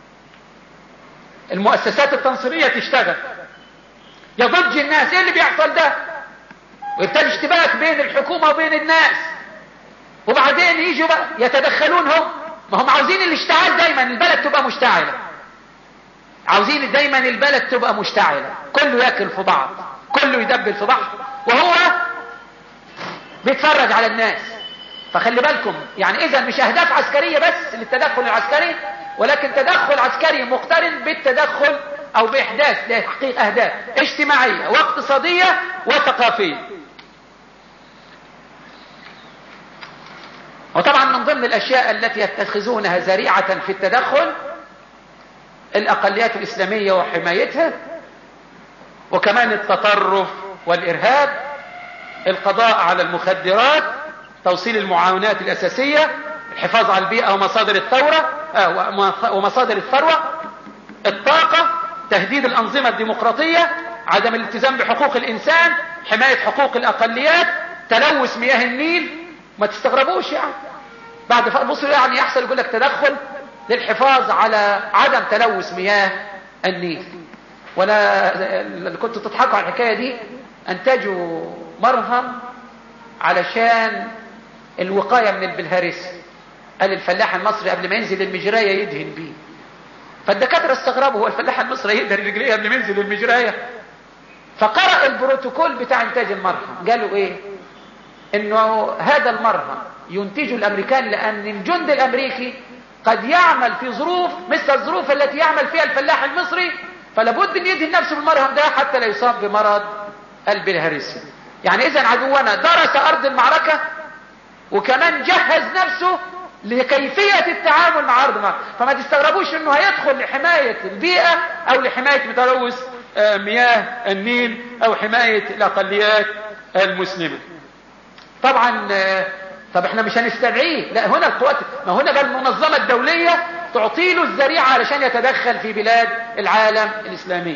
المؤسسات التنصيرية تشتغل يضج الناس ايه اللي بيحصل ده ويبتدي اشتباك بين الحكومة وبين الناس وبعدين يجوا بقى يتدخلون هم ما هم عاوزين الاشتعال دايما البلد تبقى مشتعلة عاوزين دايما البلد تبقى مشتعلة كله ياكل في بعض كله يدبل في بعض وهو بيتفرج على الناس فخلي بالكم يعني اذا مش اهداف عسكرية بس للتدخل العسكري ولكن تدخل عسكري مقترن بالتدخل او باحداث لتحقيق اهداف اجتماعية واقتصادية وثقافية وطبعا من ضمن الاشياء التي يتخذونها ذريعة في التدخل الاقليات الاسلامية وحمايتها وكمان التطرف والارهاب القضاء على المخدرات توصيل المعاونات الاساسية الحفاظ على البيئة ومصادر الثورة ومصادر الثروة الطاقة تهديد الانظمة الديمقراطية عدم الالتزام بحقوق الانسان حماية حقوق الاقليات تلوث مياه النيل ما تستغربوش يعني بعد بصوا يعني يحصل يقول لك تدخل للحفاظ على عدم تلوث مياه النيل ولا اللي كنتوا تضحكوا على الحكاية دي انتجوا مرهم علشان الوقاية من البلهارس قال الفلاح المصري قبل ما ينزل المجراية يدهن بيه فالدكاترة استغربوا هو الفلاح المصري يقدر رجليه قبل ما ينزل المجراية فقرأ البروتوكول بتاع انتاج المرهم قالوا ايه انه هذا المرهم ينتجه الامريكان لان الجند الامريكي قد يعمل في ظروف مثل الظروف التي يعمل فيها الفلاح المصري فلابد ان يدهن نفسه بالمرهم ده حتى لا يصاب بمرض البلهارسي يعني اذا عدونا درس ارض المعركة وكمان جهز نفسه لكيفية التعامل مع ارض المعركة فما تستغربوش انه هيدخل لحماية البيئة او لحماية متلوث مياه النيل او حماية الاقليات المسلمة طبعا طب احنا مش هنستدعيه لا هنا القوات ما هنا بقى المنظمة الدولية تعطي له الذريعة علشان يتدخل في بلاد العالم الاسلامي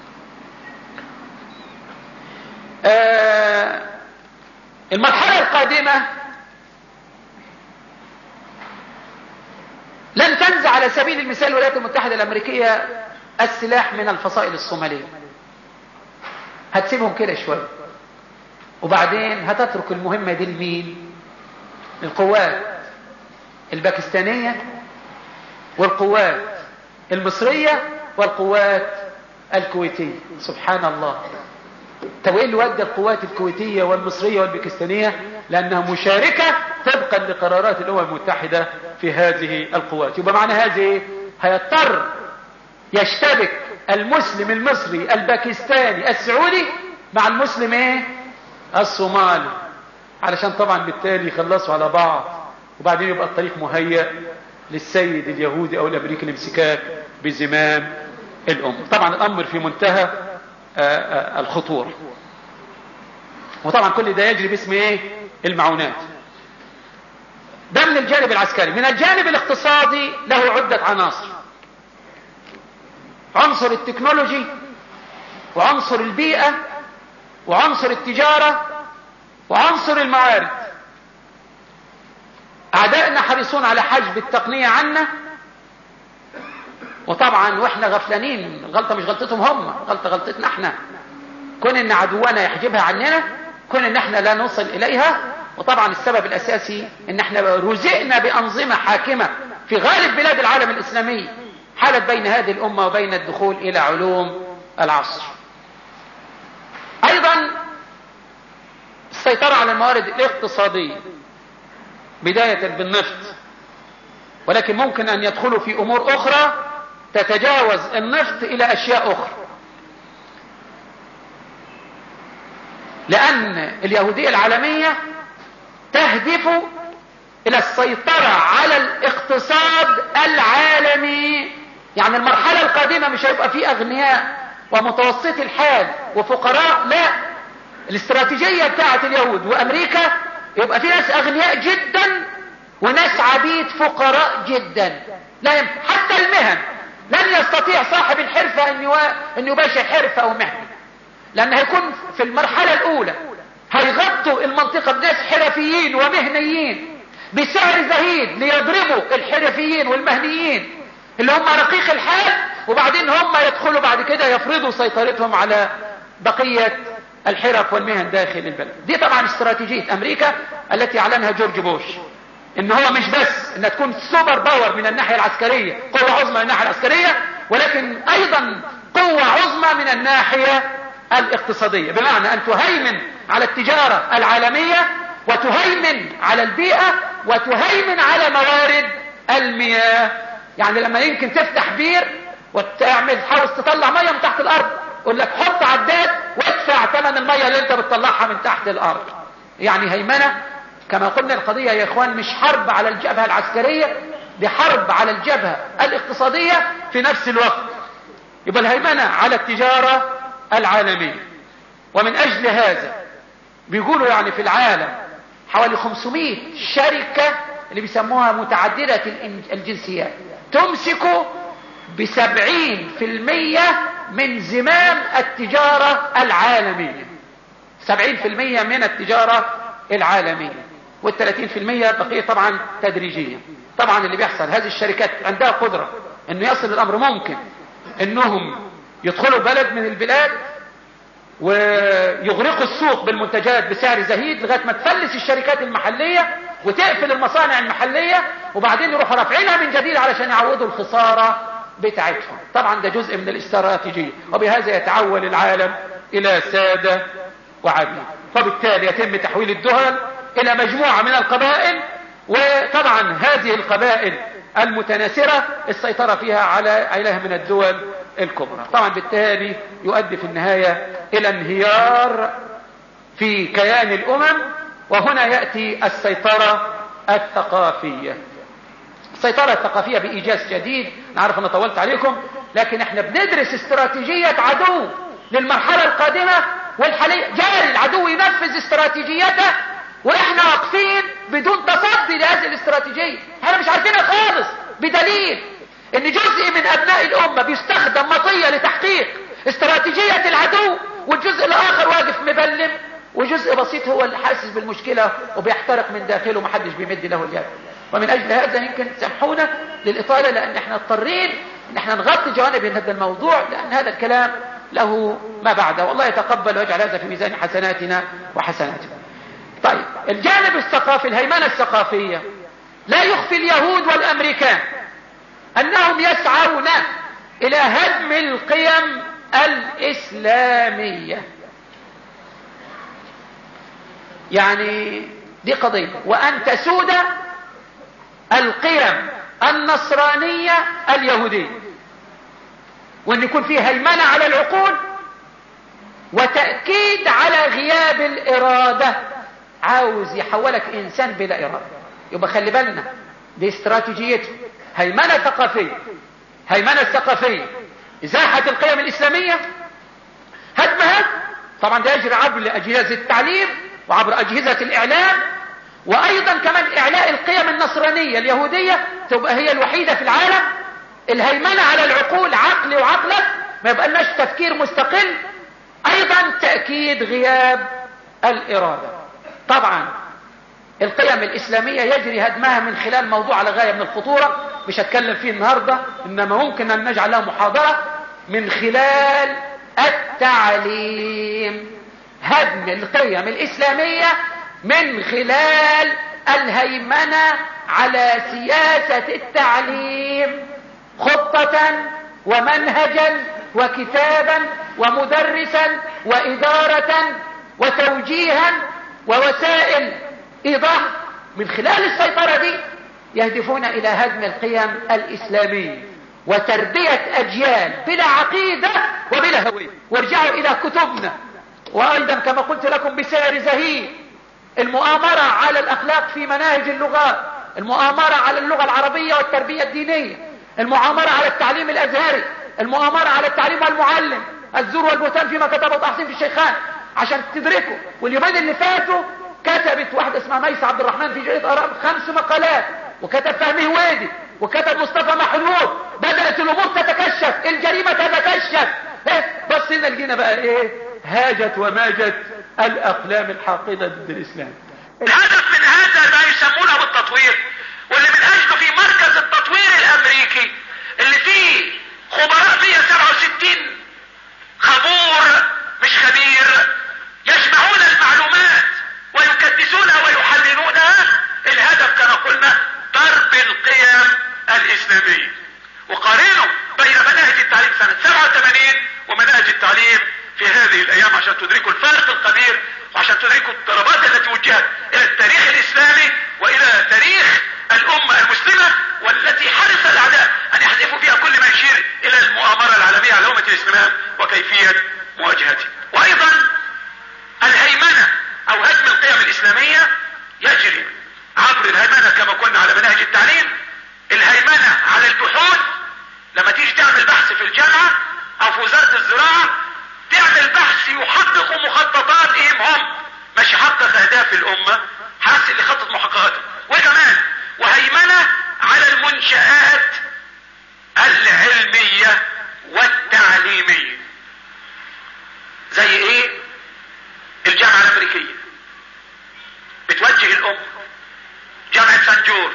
آه المرحلة القادمة لن تنزع على سبيل المثال الولايات المتحدة الامريكية السلاح من الفصائل الصومالية هتسيبهم كده شوية وبعدين هتترك المهمة دي لمين القوات الباكستانية والقوات المصرية والقوات الكويتية سبحان الله طب ايه اللي ودى القوات الكويتية والمصرية والباكستانية لانها مشاركة طبقا لقرارات الامم المتحدة في هذه القوات يبقى معنى هذه هيضطر يشتبك المسلم المصري الباكستاني السعودي مع المسلم ايه الصومالي علشان طبعا بالتالي يخلصوا على بعض وبعدين يبقى الطريق مهيأ للسيد اليهودي او الامريكي الامسكاك بزمام الامر طبعا الامر في منتهى الخطورة وطبعا كل ده يجري باسم ايه المعونات ده من الجانب العسكري من الجانب الاقتصادي له عدة عناصر عنصر التكنولوجي وعنصر البيئة وعنصر التجارة وعنصر الموارد أعدائنا حريصون على حجب التقنية عنا وطبعا واحنا غفلانين الغلطة مش غلطتهم هم غلطة غلطتنا احنا كون ان عدونا يحجبها عننا كون ان احنا لا نوصل اليها وطبعا السبب الاساسي ان احنا رزقنا بانظمة حاكمة في غالب بلاد العالم الاسلامي حالت بين هذه الامة وبين الدخول الى علوم العصر ايضا السيطرة على الموارد الاقتصادية بداية بالنفط ولكن ممكن ان يدخلوا في امور اخرى تتجاوز النفط الى اشياء اخرى لان اليهودية العالمية تهدف الى السيطرة على الاقتصاد العالمي يعني المرحلة القادمة مش هيبقى فيه اغنياء ومتوسطي الحال وفقراء لا الاستراتيجية بتاعت اليهود وامريكا يبقى في ناس اغنياء جدا وناس عبيد فقراء جدا لا يم... حتى المهن لن يستطيع صاحب الحرفة ان, يو... أن يباشر حرفة او مهنة لان هيكون في المرحلة الاولى هيغطوا المنطقة بناس حرفيين ومهنيين بسعر زهيد ليضربوا الحرفيين والمهنيين اللي هم رقيق الحال وبعدين هم يدخلوا بعد كده يفرضوا سيطرتهم على بقية الحرف والمهن داخل البلد دي طبعا استراتيجية امريكا التي اعلنها جورج بوش ان هو مش بس ان تكون سوبر باور من الناحية العسكرية قوة عظمى من الناحية العسكرية ولكن ايضا قوة عظمى من الناحية الاقتصادية بمعنى ان تهيمن على التجارة العالمية وتهيمن على البيئة وتهيمن على موارد المياه يعني لما يمكن تفتح بير وتعمل تحاول تطلع مية من تحت الارض يقول لك حط عداد وادفع ثمن المية اللي انت بتطلعها من تحت الارض يعني هيمنة كما قلنا القضية يا اخوان مش حرب على الجبهة العسكرية دي حرب على الجبهة الاقتصادية في نفس الوقت يبقى الهيمنة على التجارة العالمية ومن اجل هذا بيقولوا يعني في العالم حوالي 500 شركة اللي بيسموها متعددة الجنسيات تمسك بسبعين في المية من زمام التجارة العالمية سبعين في المية من التجارة العالمية والثلاثين في المية بقية طبعا تدريجيا طبعا اللي بيحصل هذه الشركات عندها قدرة انه يصل الامر ممكن انهم يدخلوا بلد من البلاد ويغرقوا السوق بالمنتجات بسعر زهيد لغاية ما تفلس الشركات المحلية وتقفل المصانع المحلية وبعدين يروحوا رافعينها من جديد علشان يعوضوا الخسارة بتاعتهم طبعا ده جزء من الاستراتيجية وبهذا يتعول العالم الى سادة وعبيد وبالتالي يتم تحويل الدول الى مجموعة من القبائل وطبعا هذه القبائل المتناثرة السيطرة فيها على إله من الدول الكبرى طبعا بالتالي يؤدي في النهاية الى انهيار في كيان الامم وهنا يأتي السيطرة الثقافية السيطرة الثقافية بإيجاز جديد نعرف أنا طولت عليكم لكن احنا بندرس استراتيجية عدو للمرحلة القادمة والحالية جاري العدو ينفذ استراتيجيته واحنا واقفين بدون تصدي لهذه الاستراتيجية احنا مش عارفينها خالص بدليل ان جزء من ابناء الامة بيستخدم مطية لتحقيق استراتيجية العدو والجزء الاخر واقف مبلم وجزء بسيط هو اللي حاسس بالمشكلة وبيحترق من داخله ومحدش بيمد له اليد ومن اجل هذا يمكن تسامحونا للاطالة لان احنا اضطرين نحن نغطي جوانب هذا الموضوع لأن هذا الكلام له ما بعده والله يتقبل ويجعل هذا في ميزان حسناتنا وحسناتكم طيب الجانب الثقافي الهيمنة الثقافية لا يخفي اليهود والأمريكان أنهم يسعون إلى هدم القيم الإسلامية يعني دي قضية وأن تسود القيم النصرانية اليهودية وأن يكون فيه هيمنة على العقول وتأكيد على غياب الإرادة عاوز يحولك إنسان بلا إرادة يبقى خلي بالنا دي استراتيجيته هيمنة ثقافية هيمنة ثقافية إزاحة القيم الإسلامية هدمها طبعا ده يجري عبر أجهزة التعليم وعبر أجهزة الإعلام وأيضا كمان إعلاء القيم النصرانية اليهودية تبقى هي الوحيدة في العالم الهيمنة على العقول عقلي وعقلك ما يبقى لناش تفكير مستقل أيضا تأكيد غياب الإرادة طبعا القيم الإسلامية يجري هدمها من خلال موضوع على غاية من الخطورة مش هتكلم فيه النهاردة إنما ممكن أن نجعل له محاضرة من خلال التعليم هدم القيم الإسلامية من خلال الهيمنة على سياسة التعليم خطة ومنهجا وكتابا ومدرسا وإدارة وتوجيها ووسائل إيضاح من خلال السيطرة دي يهدفون إلى هدم القيم الإسلامية وتربية أجيال بلا عقيدة وبلا هوية وارجعوا إلى كتبنا وأيضا كما قلت لكم بسعر زهيد المؤامرة على الأخلاق في مناهج اللغات المؤامرة على اللغة العربية والتربية الدينية المؤامرة على التعليم الأزهري المؤامرة على التعليم والمعلم الزور والبهتان فيما كتبه تحسين في الشيخان عشان تدركوا واليومين اللي فاتوا كتبت واحدة اسمها ميسة عبد الرحمن في جريدة أرام خمس مقالات وكتب فهمي هويدي وكتب مصطفى محمود بدأت الأمور تتكشف الجريمة تتكشف إيه؟ بس هنا لقينا بقى ايه هاجت وماجت الأقلام الحاقدة ضد الإسلام الهدف من هذا ما يسمونه بالتطوير واللي من أجله في مركز التطوير الأمريكي اللي فيه خبراء 167 خبور مش خبير يجمعون المعلومات ويكدسونها ويحللونها الهدف كما قلنا ضرب القيم الإسلامية وقارنوا بين مناهج التعليم سنة 87 ومناهج التعليم في هذه الأيام عشان تدركوا الفارق الكبير وعشان تدركوا الضربات التي وجهت إلى التاريخ الإسلامي وإلى تاريخ الأمة المسلمة والتي حرص الأعداء أن يحذفوا فيها كل ما يشير إلى المؤامرة العالمية على أمة الإسلام وكيفية مواجهتها وأيضا الهيمنة أو هدم القيم الإسلامية يجري عبر الهيمنة كما قلنا على مناهج التعليم الهيمنة على البحوث لما تيجي تعمل بحث في الجامعة أو في وزارة الزراعة تعمل بحث يحقق مخططاتهم هم مش يحقق أهداف الأمة حاسس اللي خطط محققاتهم وكمان وهيمنة على المنشآت العلمية والتعليمية زي ايه الجامعة الامريكية بتوجه الام جامعة سانجور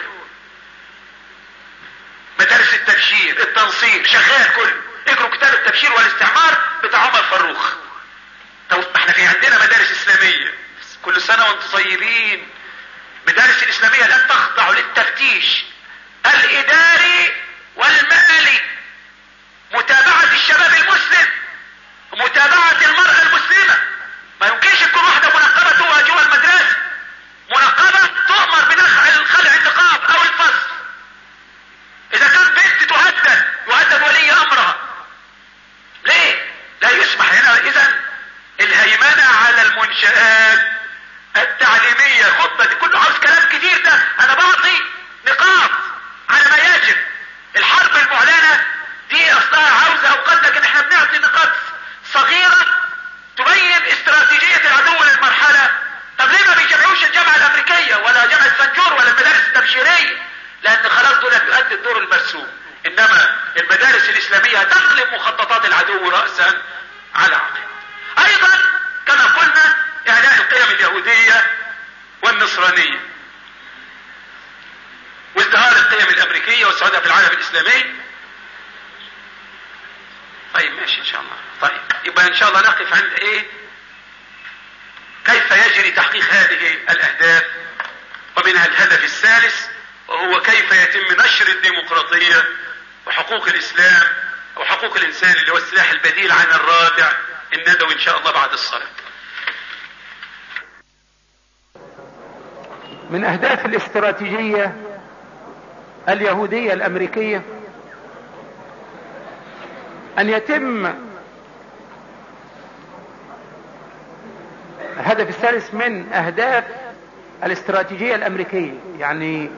مدارس التبشير التنصير شغال كله اقروا كتاب التبشير والاستعمار بتاع عمر فروخ طب احنا في عندنا مدارس اسلامية كل سنة وانتم طيبين مدارس الاسلامية لن تخضع للتفتيش الاداري والمالي متابعة الشباب المسلم متابعة المرأة المسلمة ما يمكنش تكون واحدة منقبة جوه المدرسة منقبة تؤمر بنخع خلع النقاب او الفصل اذا كان بنت تهدد يهدد ولي امرها ليه لا يسمح هنا اذا الهيمنة على المنشآت التعليمية خطة دي كله عاوز كلام كتير ده انا بعطي نقاط على ما يجب الحرب المعلنة دي اصلها عاوزة اوقات لكن احنا بنعطي نقاط صغيرة تبين استراتيجية العدو للمرحلة طب ليه ما بيجمعوش الجامعة الامريكية ولا جامعة سنجور ولا المدارس التبشيرية لان خلاص دول بيؤدي الدور المرسوم انما المدارس الاسلامية تقلب مخططات العدو رأسا على عقب ايضا كما قلنا اعلاء القيم اليهودية والنصرانية وازدهار القيم الامريكية والسعودية في العالم الاسلامي طيب ماشي ان شاء الله طيب يبقى ان شاء الله نقف عند ايه كيف يجري تحقيق هذه الاهداف ومنها الهدف الثالث وهو كيف يتم نشر الديمقراطية وحقوق الاسلام وحقوق الانسان اللي هو السلاح البديل عن الرادع الندوي ان شاء الله بعد الصلاة من اهداف الاستراتيجية اليهودية الامريكية ان يتم الهدف الثالث من اهداف الاستراتيجية الامريكية يعني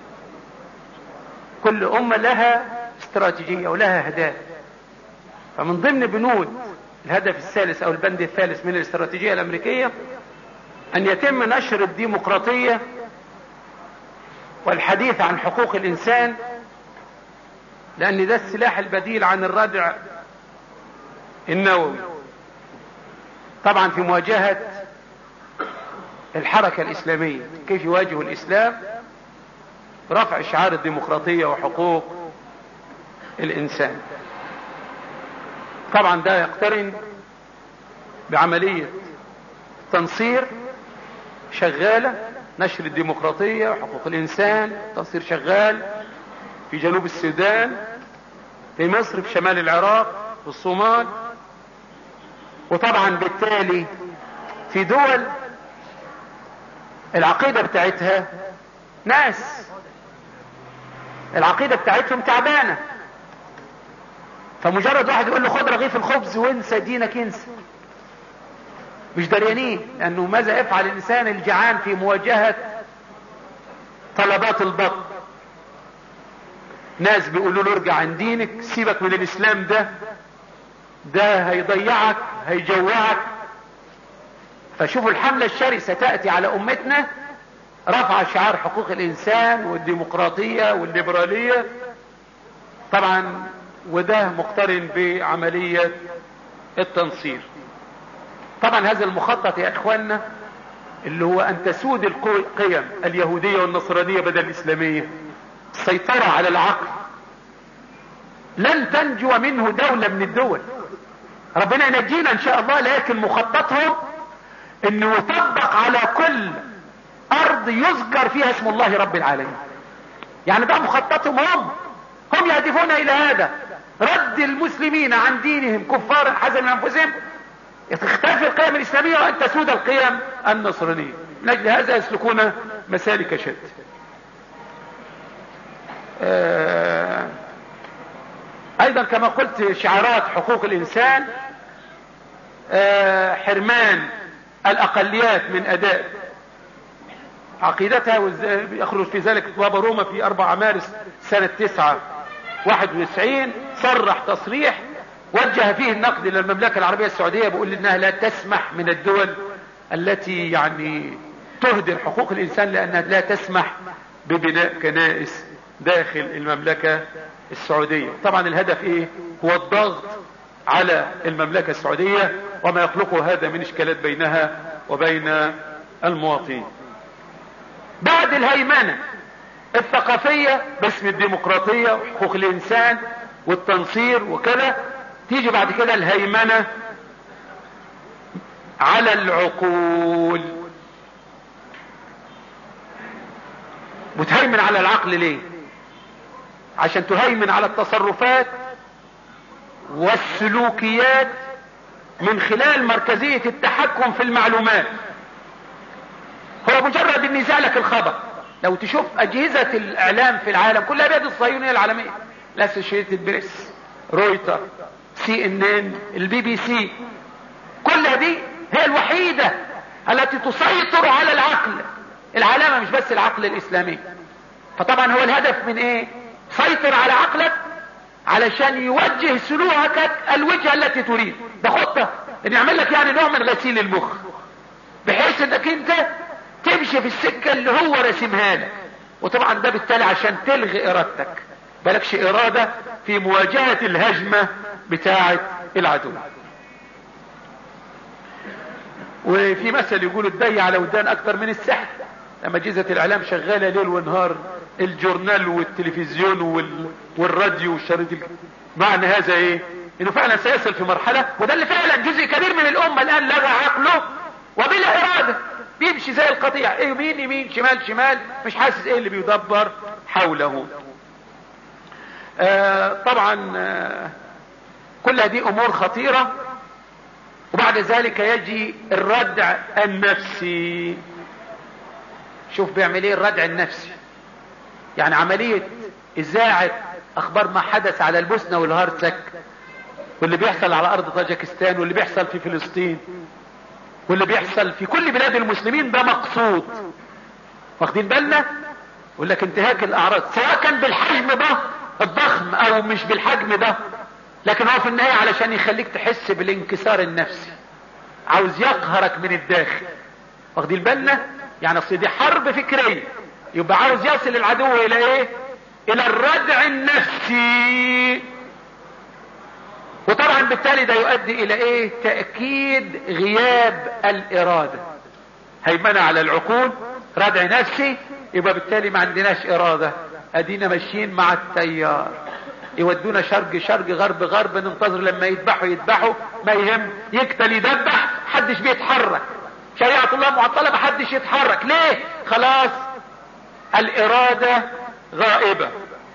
كل امة لها استراتيجية ولها اهداف فمن ضمن بنود الهدف الثالث او البند الثالث من الاستراتيجية الامريكية ان يتم نشر الديمقراطية والحديث عن حقوق الانسان لان ده السلاح البديل عن الردع النووي طبعا في مواجهة الحركة الاسلامية كيف يواجه الاسلام رفع شعار الديمقراطية وحقوق الانسان طبعا ده يقترن بعملية تنصير شغالة نشر الديمقراطية وحقوق الانسان تنصير شغال في جنوب السودان في مصر في شمال العراق في الصومال وطبعا بالتالي في دول العقيدة بتاعتها ناس العقيدة بتاعتهم تعبانة فمجرد واحد يقول له خد رغيف الخبز وانسى دينك انسى مش دريانين لانه ماذا يفعل الانسان الجعان في مواجهة طلبات البطن ناس بيقولوا له ارجع عن دينك سيبك من الاسلام ده ده هيضيعك هيجوعك فشوفوا الحملة الشرسة تأتي على امتنا رفع شعار حقوق الانسان والديمقراطية والليبرالية طبعا وده مقترن بعملية التنصير طبعا هذا المخطط يا اخواننا اللي هو ان تسود القيم اليهودية والنصرانية بدل الاسلامية السيطرة على العقل لن تنجو منه دولة من الدول ربنا ينجينا ان شاء الله لكن مخططهم انه يطبق على كل ارض يذكر فيها اسم الله رب العالمين يعني ده مخططهم هم هم يهدفون الى هذا رد المسلمين عن دينهم كفارا حسن من انفسهم تختفي القيم الاسلامية وان تسود القيم النصرانية من اجل هذا يسلكون مسالك شتى آه ايضا كما قلت شعارات حقوق الانسان آه حرمان الاقليات من اداء عقيدتها يخرج في ذلك بابا روما في 4 مارس سنة 9 91 صرح تصريح وجه فيه النقد الى المملكة العربية السعودية بيقول انها لا تسمح من الدول التي يعني تهدر حقوق الانسان لانها لا تسمح ببناء كنائس داخل المملكة السعودية طبعا الهدف ايه هو الضغط على المملكة السعودية وما يخلقه هذا من اشكالات بينها وبين المواطنين بعد الهيمنة الثقافية باسم الديمقراطية وحقوق الانسان والتنصير وكذا تيجي بعد كده الهيمنة على العقول وتهيمن على العقل ليه عشان تهيمن على التصرفات والسلوكيات من خلال مركزية التحكم في المعلومات هو مجرد ان يزالك الخبر لو تشوف اجهزة الاعلام في العالم كلها بيد الصهيونية العالمية الاسوشيتد بريس رويتر سي ان ان البي بي سي كل دي هي الوحيدة التي تسيطر على العقل العلامة مش بس العقل الاسلامي فطبعا هو الهدف من ايه سيطر على عقلك علشان يوجه سلوكك الوجهة التي تريد ده خطة ان يعمل لك يعني نوع من غسيل المخ بحيث انك انت تمشي في السكة اللي هو رسمها لك وطبعا ده بالتالي عشان تلغي ارادتك بلكش ارادة في مواجهة الهجمة بتاعة العدو وفي مثل يقول الدي على ودان اكتر من السحر لما اجهزة الاعلام شغالة ليل ونهار الجورنال والتلفزيون وال... والراديو والشريط معنى هذا ايه انه فعلا سيصل في مرحلة وده اللي فعلا جزء كبير من الامة الان لغى عقله وبلا ارادة بيمشي زي القطيع ايه يمين يمين شمال شمال مش حاسس ايه اللي بيدبر حوله آه طبعا آه كل هذه امور خطيرة وبعد ذلك يجي الردع النفسي شوف بيعمل ايه الردع النفسي يعني عملية اذاعة اخبار ما حدث على البوسنة والهرسك واللي بيحصل على ارض طاجكستان واللي بيحصل في فلسطين واللي بيحصل في كل بلاد المسلمين ده مقصود واخدين بالنا يقول لك انتهاك الاعراض سواء كان بالحجم ده الضخم او مش بالحجم ده لكن هو في النهاية علشان يخليك تحس بالانكسار النفسي عاوز يقهرك من الداخل واخدين بالنا يعني اصل دي حرب فكرية يبقى عاوز يصل العدو الى ايه الى الردع النفسي وطبعا بالتالي ده يؤدي الى ايه تأكيد غياب الارادة هيمنة على العقول ردع نفسي يبقى بالتالي ما عندناش ارادة ادينا ماشيين مع التيار يودونا شرق شرق غرب غرب ننتظر لما يذبحوا يذبحوا ما يهم يقتل يذبح حدش بيتحرك شريعة الله معطلة ما حدش يتحرك ليه خلاص الارادة غائبة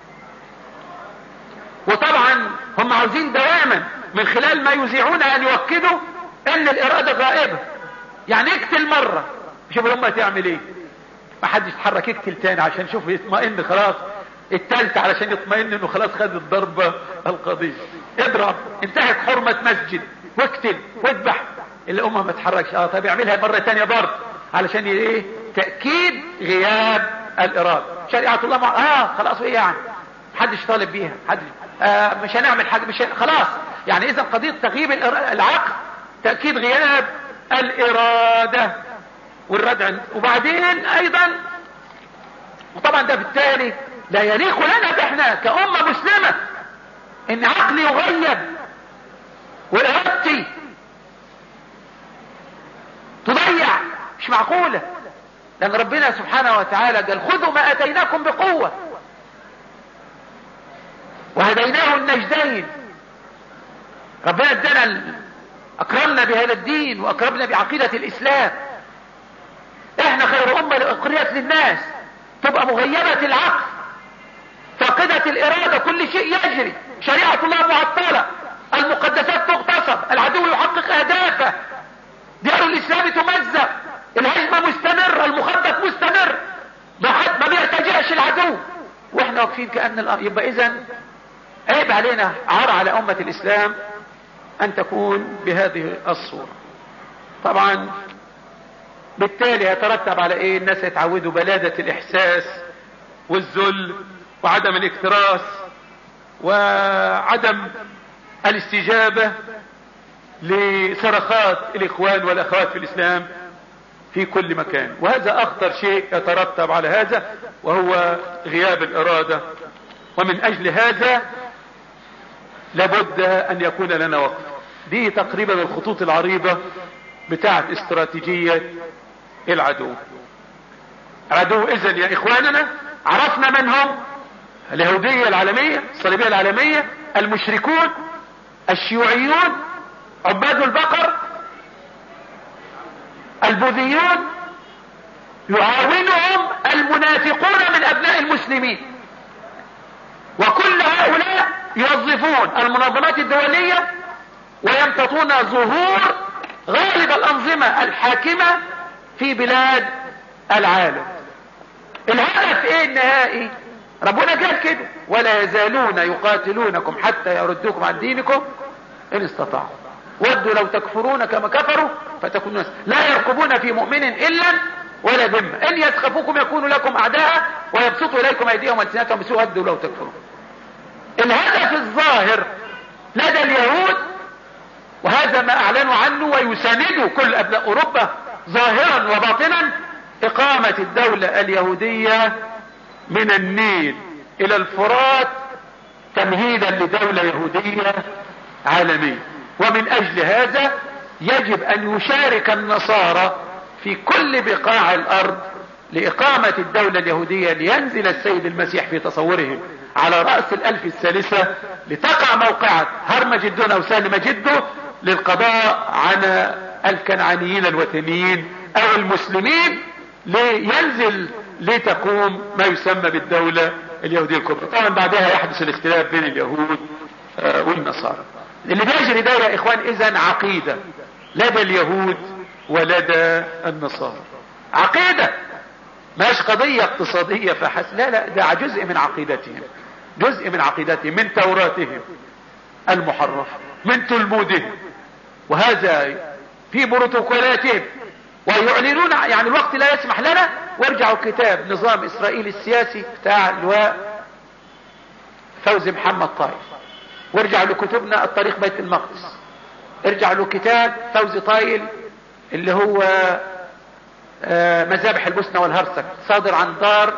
وطبعا هم عاوزين دواما من خلال ما يذيعون ان يؤكدوا ان الارادة غائبة يعني اقتل مرة شوفوا لما تعمل ايه ما حدش يتحرك يقتل تاني عشان شوف يطمئن خلاص التالت علشان يطمئن انه خلاص خد الضربة القضية اضرب انتهت حرمة مسجد واقتل واذبح الامة ما تحركش اه طب يعملها مرة تانية برضه علشان ايه تأكيد غياب الارادة شريعة الله مع... اه خلاص ايه يعني محدش طالب بيها حدش آه مش هنعمل حاجة مش هن... خلاص يعني اذا قضية تغييب العقل تأكيد غياب الارادة والردع وبعدين ايضا وطبعا ده بالتالي لا يليق لنا احنا كأمة مسلمة ان عقلي يغيب وارادتي تضيع مش معقولة لان ربنا سبحانه وتعالى قال خذوا ما اتيناكم بقوة وهديناه النجدين ربنا ادانا اكرمنا بهذا الدين واكرمنا بعقيدة الاسلام احنا خير امة اقريت للناس تبقى مغيبة العقل فاقدة الارادة كل شيء يجري شريعة الله معطلة المقدسات تغتصب العدو يحقق اهدافه ديار الاسلام تمزق الهجمة مستمرة المخطط مستمر ما حد ما بيرتجعش العدو واحنا واقفين كأن الأرض يبقى اذا عيب علينا عار على امة الاسلام ان تكون بهذه الصورة طبعا بالتالي يترتب على ايه الناس يتعودوا بلادة الاحساس والذل وعدم الاكتراث وعدم الاستجابة لصرخات الاخوان والاخوات في الاسلام في كل مكان وهذا اخطر شيء يترتب على هذا وهو غياب الارادة ومن اجل هذا لابد ان يكون لنا وقت دي تقريبا الخطوط العريضة بتاعت استراتيجية العدو العدو اذا يا اخواننا عرفنا من هم اليهودية العالمية الصليبية العالمية المشركون الشيوعيون عباد البقر البوذيون يعاونهم المنافقون من ابناء المسلمين وكل هؤلاء يوظفون المنظمات الدولية ويمتطون ظهور غالب الانظمة الحاكمة في بلاد العالم الهدف ايه النهائي ربنا قال كده ولا يزالون يقاتلونكم حتى يردوكم عن دينكم ان استطاعوا ودوا لو تكفرون كما كفروا فتكونوا لا يرقبون في مؤمن الا ولا ذمه ان يسخفوكم يكونوا لكم اعداء ويبسطوا اليكم ايديهم والسنتهم بسوء ودوا لو تكفرون الهدف الظاهر لدى اليهود وهذا ما اعلنوا عنه ويساندوا كل ابناء اوروبا ظاهرا وباطنا اقامة الدولة اليهودية من النيل الى الفرات تمهيدا لدولة يهودية عالمية ومن اجل هذا يجب ان يشارك النصارى في كل بقاع الارض لاقامة الدولة اليهودية لينزل السيد المسيح في تصورهم على رأس الألف الثالثة لتقع موقعة هرمجدون أو سالم جده للقضاء على الكنعانيين الوثنيين أو المسلمين لينزل لتقوم ما يسمى بالدولة اليهودية الكبرى طبعا بعدها يحدث الاختلاف بين اليهود آه، والنصارى اللي بيجري ده يا اخوان اذا عقيدة لدى اليهود ولدى النصارى عقيدة ماش قضية اقتصادية فحسب لا لا ده جزء من عقيدتهم جزء من عقيدتهم من توراتهم المحرف من تلمودهم وهذا في بروتوكولاتهم ويعلنون يعني الوقت لا يسمح لنا وارجعوا كتاب نظام اسرائيل السياسي بتاع اللواء فوزي محمد طايف وارجعوا لكتبنا الطريق بيت المقدس ارجعوا له كتاب فوزي طايل اللي هو آه، مذابح البوسنة والهرسك صادر عن دار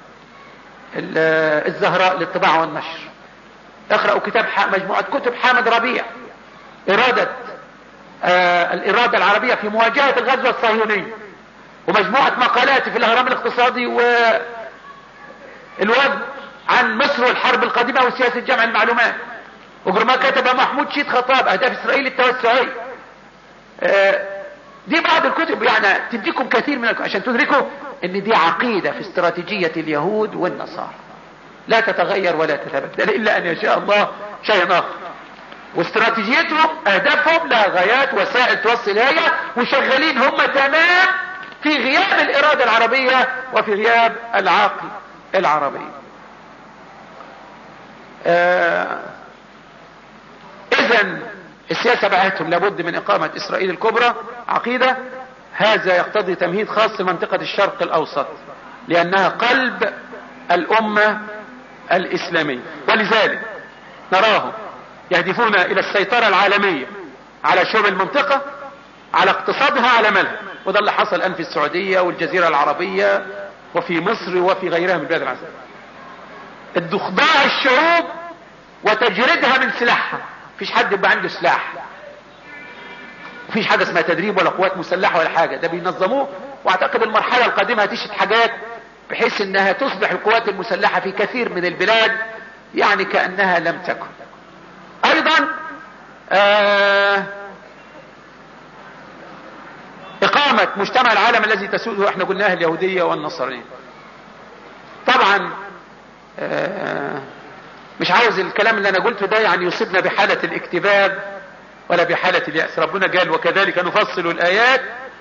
الزهراء للطباعة والنشر اقرأوا كتاب مجموعة كتب حامد ربيع إرادة آه الإرادة العربية في مواجهة الغزوة الصهيونية ومجموعة مقالات في الأهرام الاقتصادي والوضع عن مصر والحرب القادمة وسياسة جمع المعلومات وما كتب محمود شيد خطاب أهداف إسرائيل التوسعية آه دي بعض الكتب يعني تديكم كثير من عشان تدركوا ان دي عقيدة في استراتيجية اليهود والنصارى لا تتغير ولا تتبدل الا ان يشاء الله شيئا اخر واستراتيجيتهم اهدافهم لها غايات وسائل توصل هي وشغالين هم تمام في غياب الارادة العربية وفي غياب العقل العربي آه اذا السياسة بعتهم لابد من اقامة اسرائيل الكبرى عقيدة هذا يقتضي تمهيد خاص لمنطقة الشرق الاوسط لانها قلب الامة الاسلامية ولذلك نراهم يهدفون الى السيطرة العالمية على شعوب المنطقة على اقتصادها على مالها وده اللي حصل الان في السعودية والجزيرة العربية وفي مصر وفي غيرها من البلاد العربية الضخضاع الشعوب وتجريدها من سلاحها مفيش حد يبقى عنده سلاح مفيش حاجة اسمها تدريب ولا قوات مسلحة ولا حاجة ده بينظموه واعتقد المرحلة القادمة هتشهد حاجات بحيث انها تصبح القوات المسلحة في كثير من البلاد يعني كأنها لم تكن ايضا آه اقامة مجتمع العالم الذي تسوده احنا قلناها اليهودية والنصرانية طبعا آه مش عاوز الكلام اللي انا قلته ده يعني يصيبنا بحالة الاكتباب ولا بحالة اليأس ربنا قال وكذلك نفصل الايات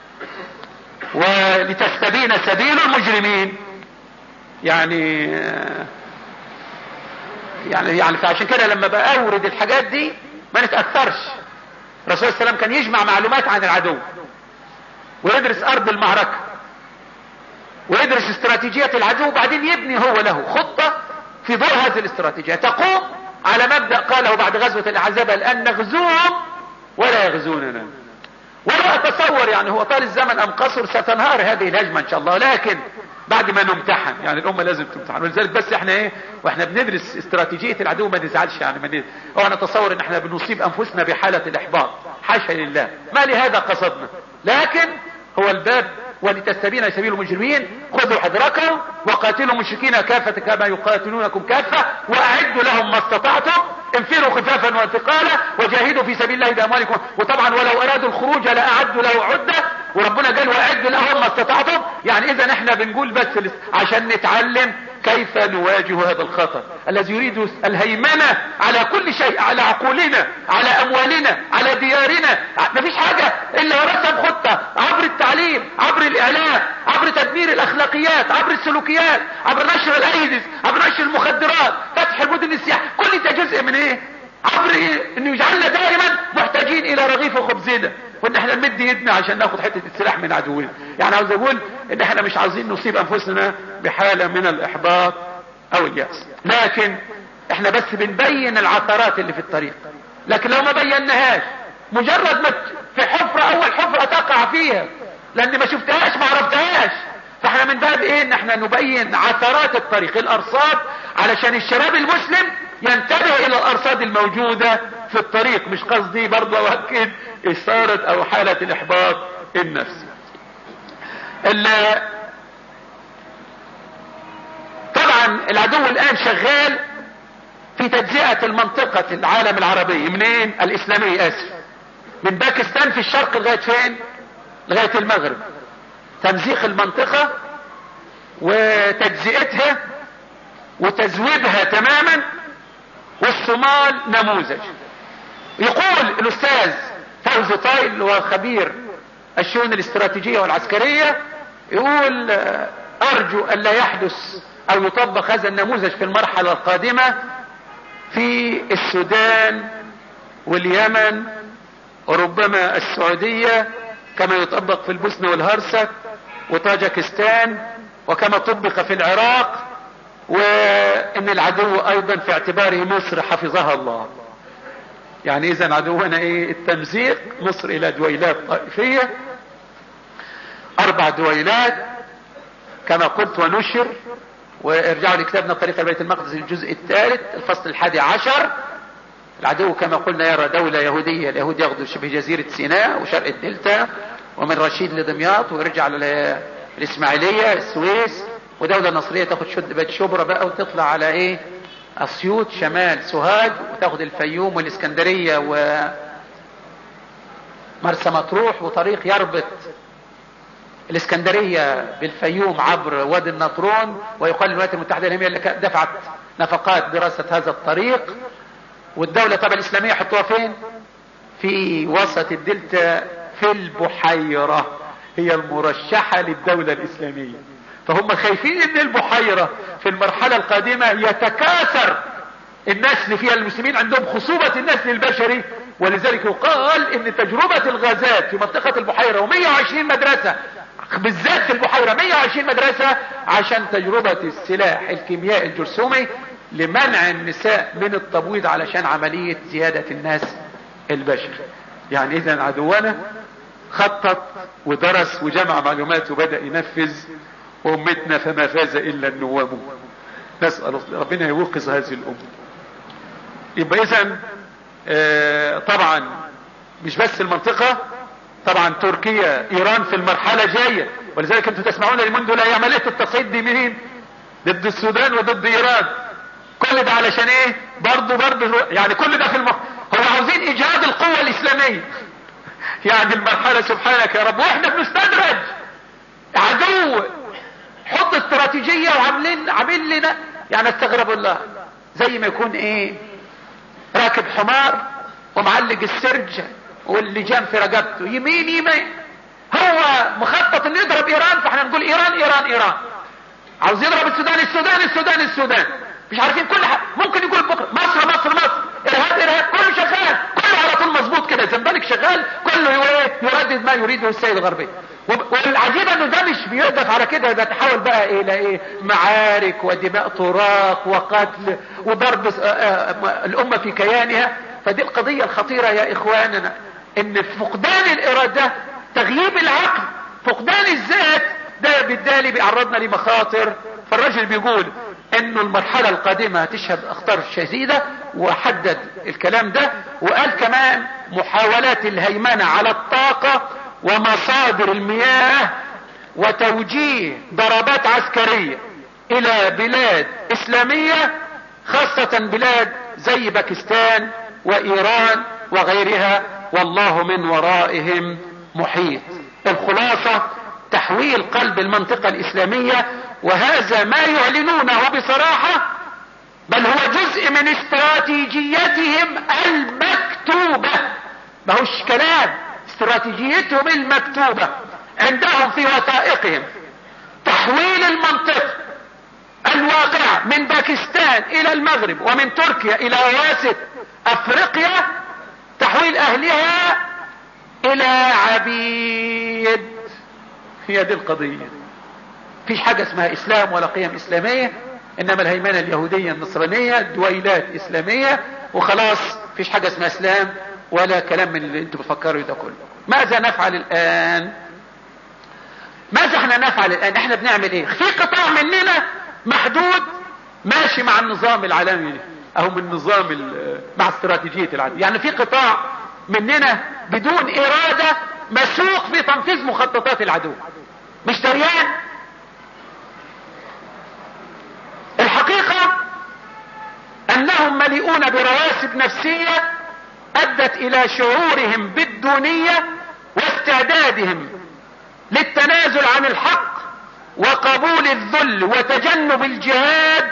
ولتستبين سبيل المجرمين يعني يعني يعني فعشان كده لما بقى اورد الحاجات دي ما نتأثرش الرسول صلى الله عليه وسلم كان يجمع معلومات عن العدو ويدرس ارض المعركة ويدرس استراتيجية العدو وبعدين يبني هو له خطة في ضوء هذه الاستراتيجية تقوم على مبدأ قاله بعد غزوة الاحزاب الان نغزوهم ولا يغزوننا ولا اتصور يعني هو طال الزمن ام قصر ستنهار هذه الهجمة ان شاء الله لكن بعد ما نمتحن يعني الامة لازم تمتحن ولذلك بس احنا ايه واحنا بندرس استراتيجية العدو ما نزعلش يعني ما او نتصور ان احنا بنصيب انفسنا بحالة الاحباط حاشا لله ما لهذا قصدنا لكن هو الباب ولتستبين سبيل المجرمين خذوا حذركم وقاتلوا المشركين كافة كما يقاتلونكم كافة واعدوا لهم ما استطعتم انفروا خفافا وثقالا وجاهدوا في سبيل الله باموالكم وطبعا ولو ارادوا الخروج لاعدوا له عدة وربنا قال واعدوا لهم ما استطعتم يعني اذا احنا بنقول بس عشان نتعلم كيف نواجه هذا الخطر الذي يريد الهيمنة على كل شيء على عقولنا على اموالنا على ديارنا مفيش حاجة الا ورسم خطة عبر التعليم عبر الاعلام عبر تدمير الاخلاقيات عبر السلوكيات عبر نشر الايدس عبر نشر المخدرات فتح المدن السياح كل ده جزء من ايه عبر ايه انه يجعلنا دائما محتاجين الى رغيف خبزنا وان احنا نمد يدنا عشان ناخد حتة السلاح من عدونا يعني عاوز اقول ان احنا مش عاوزين نصيب انفسنا بحالة من الاحباط او اليأس لكن احنا بس بنبين العثرات اللي في الطريق لكن لو ما بيناهاش مجرد ما في حفرة اول حفرة تقع فيها لان ما شفتهاش ما عرفتهاش فاحنا من باب ايه ان احنا نبين عثرات الطريق الارصاد علشان الشباب المسلم ينتبه الى الارصاد الموجودة في الطريق مش قصدي برضه اوكد اثارة او حالة الاحباط النفسي طبعا العدو الان شغال في تجزئة المنطقة العالم العربي منين الاسلامي اسف من باكستان في الشرق لغاية فين لغاية المغرب تمزيق المنطقة وتجزئتها وتزويدها تماما والصومال نموذج يقول الاستاذ فوزي طايل وخبير الشؤون الاستراتيجية والعسكرية يقول ارجو ان لا يحدث او يطبق هذا النموذج في المرحلة القادمة في السودان واليمن وربما السعودية كما يطبق في البوسنة والهرسك وطاجكستان وكما طبق في العراق وان العدو ايضا في اعتباره مصر حفظها الله يعني اذا عدونا ايه التمزيق مصر الى دويلات طائفية اربع دويلات كما قلت ونشر وارجعوا لكتابنا طريق بيت المقدس الجزء الثالث الفصل الحادي عشر العدو كما قلنا يرى دولة يهودية اليهود ياخذوا شبه جزيرة سيناء وشرق الدلتا ومن رشيد لدمياط ويرجع للاسماعيلية السويس ودولة نصرية تاخد شد بيت شبرا بقى وتطلع على ايه اسيوط شمال سوهاج وتاخد الفيوم والاسكندرية و مرسى مطروح وطريق يربط الاسكندرية بالفيوم عبر وادي النطرون ويقال الولايات المتحدة الامريكية اللي دفعت نفقات دراسة هذا الطريق والدولة طبعا الاسلامية حطوها فين في وسط الدلتا في البحيرة هي المرشحة للدولة الاسلامية فهم خايفين ان البحيرة في المرحلة القادمة يتكاثر النسل فيها المسلمين عندهم خصوبة النسل البشري ولذلك يقال ان تجربة الغازات في منطقة البحيرة و120 مدرسة بالذات في البحيرة 120 مدرسة عشان تجربة السلاح الكيميائي الجرثومي لمنع النساء من التبويض علشان عملية زيادة الناس البشر يعني اذا عدونا خطط ودرس وجمع معلومات وبدأ ينفذ وامتنا فما فاز الا النوام نسأل ربنا يوقظ هذه الامة يبقى اذا آه طبعا مش بس المنطقة طبعا تركيا ايران في المرحلة جاية ولذلك انتم تسمعون منذ لا عملية التصعيد دي مين ضد السودان وضد ايران كل ده علشان ايه برضه برضه يعني كل ده في المح... هو عاوزين ايجاد القوة الاسلامية يعني المرحلة سبحانك يا رب واحنا بنستدرج عدو حط استراتيجية وعاملين عامل لنا يعني استغرب الله زي ما يكون ايه راكب حمار ومعلق السرج واللجام في رقبته يمين يمين هو مخطط انه يضرب ايران فاحنا نقول ايران ايران ايران عاوز يضرب السودان السودان السودان السودان مش عارفين كل حاجة ممكن يقول بكره مصر مصر مصر ارهاب ارهاب كله شغال كله على طول مظبوط كده زنبلك شغال كله يردد ما يريده السيد الغربي والعجيب انه ده مش بيقدف على كده ده تحول بقى الى ايه معارك ودماء طراق وقتل وضرب الامة في كيانها فدي القضية الخطيرة يا اخواننا ان فقدان الارادة تغييب العقل فقدان الذات ده بالتالي بيعرضنا لمخاطر فالرجل بيقول انه المرحلة القادمة هتشهد اخطار شديدة وحدد الكلام ده وقال كمان محاولات الهيمنة على الطاقة ومصادر المياه وتوجيه ضربات عسكرية الى بلاد اسلامية خاصة بلاد زي باكستان وايران وغيرها والله من ورائهم محيط الخلاصة تحويل قلب المنطقة الاسلامية وهذا ما يعلنونه بصراحة بل هو جزء من استراتيجيتهم المكتوبة ما هوش كلام استراتيجيتهم المكتوبة عندهم في وثائقهم تحويل المنطقة الواقعة من باكستان الى المغرب ومن تركيا الى واسط افريقيا تحويل اهلها الى عبيد هي دي القضية فيش حاجة اسمها اسلام ولا قيم اسلامية انما الهيمنة اليهودية النصرانية دويلات اسلامية وخلاص فيش حاجة اسمها اسلام ولا كلام من اللي انتم بتفكروا ده كله ماذا نفعل الان ماذا احنا نفعل الان احنا بنعمل ايه في قطاع مننا محدود ماشي مع النظام العالمي او من نظام مع استراتيجية العالم يعني في قطاع مننا بدون ارادة مسوق في تنفيذ مخططات العدو مش دريان الحقيقة انهم وهم مليئون برواسب نفسية ادت الى شعورهم بالدونية واستعدادهم للتنازل عن الحق وقبول الذل وتجنب الجهاد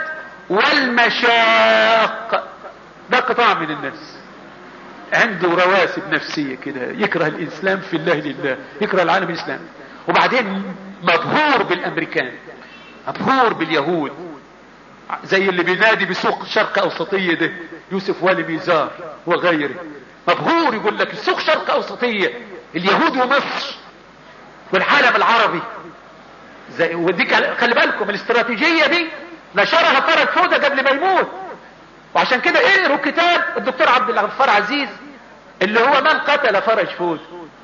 والمشاق ده قطاع من الناس عنده رواسب نفسية كده يكره الاسلام في الله لله يكره العالم الاسلامي وبعدين مبهور بالامريكان مبهور باليهود زي اللي بينادي بسوق شرق اوسطية ده يوسف والي ميزار وغيره مبهور يقول لك السوق شرق اوسطية اليهود ومصر والعالم العربي زي وديك خلي بالكم الاستراتيجية دي نشرها فرج فودة قبل ما يموت وعشان كده اقروا كتاب الدكتور عبد الغفار عزيز اللي هو من قتل فرج فودة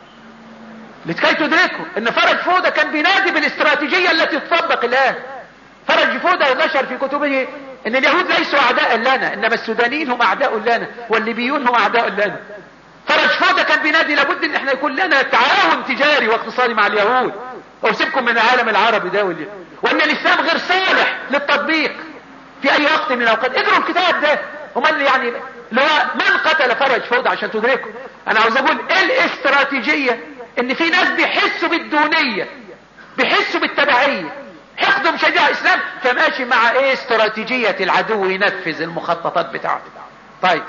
لكي تدركوا ان فرج فودة كان بينادي بالاستراتيجية التي تطبق الان فرج فودة نشر في كتبه ان اليهود ليسوا اعداء لنا انما السودانيين هم اعداء لنا والليبيون هم اعداء لنا فرج فودة كان بينادي لابد ان احنا يكون لنا تعاون تجاري واقتصادي مع اليهود وسيبكم من العالم العربي ده واللي وان الاسلام غير صالح للتطبيق في اي وقت من الاوقات اقروا الكتاب ده هم اللي يعني اللي هو من قتل فرج فودة عشان تدركوا انا عاوز اقول ايه الاستراتيجية ان في ناس بيحسوا بالدونية بيحسوا بالتبعية حقدهم شجاع الاسلام فماشي مع ايه استراتيجية العدو ينفذ المخططات بتاعته طيب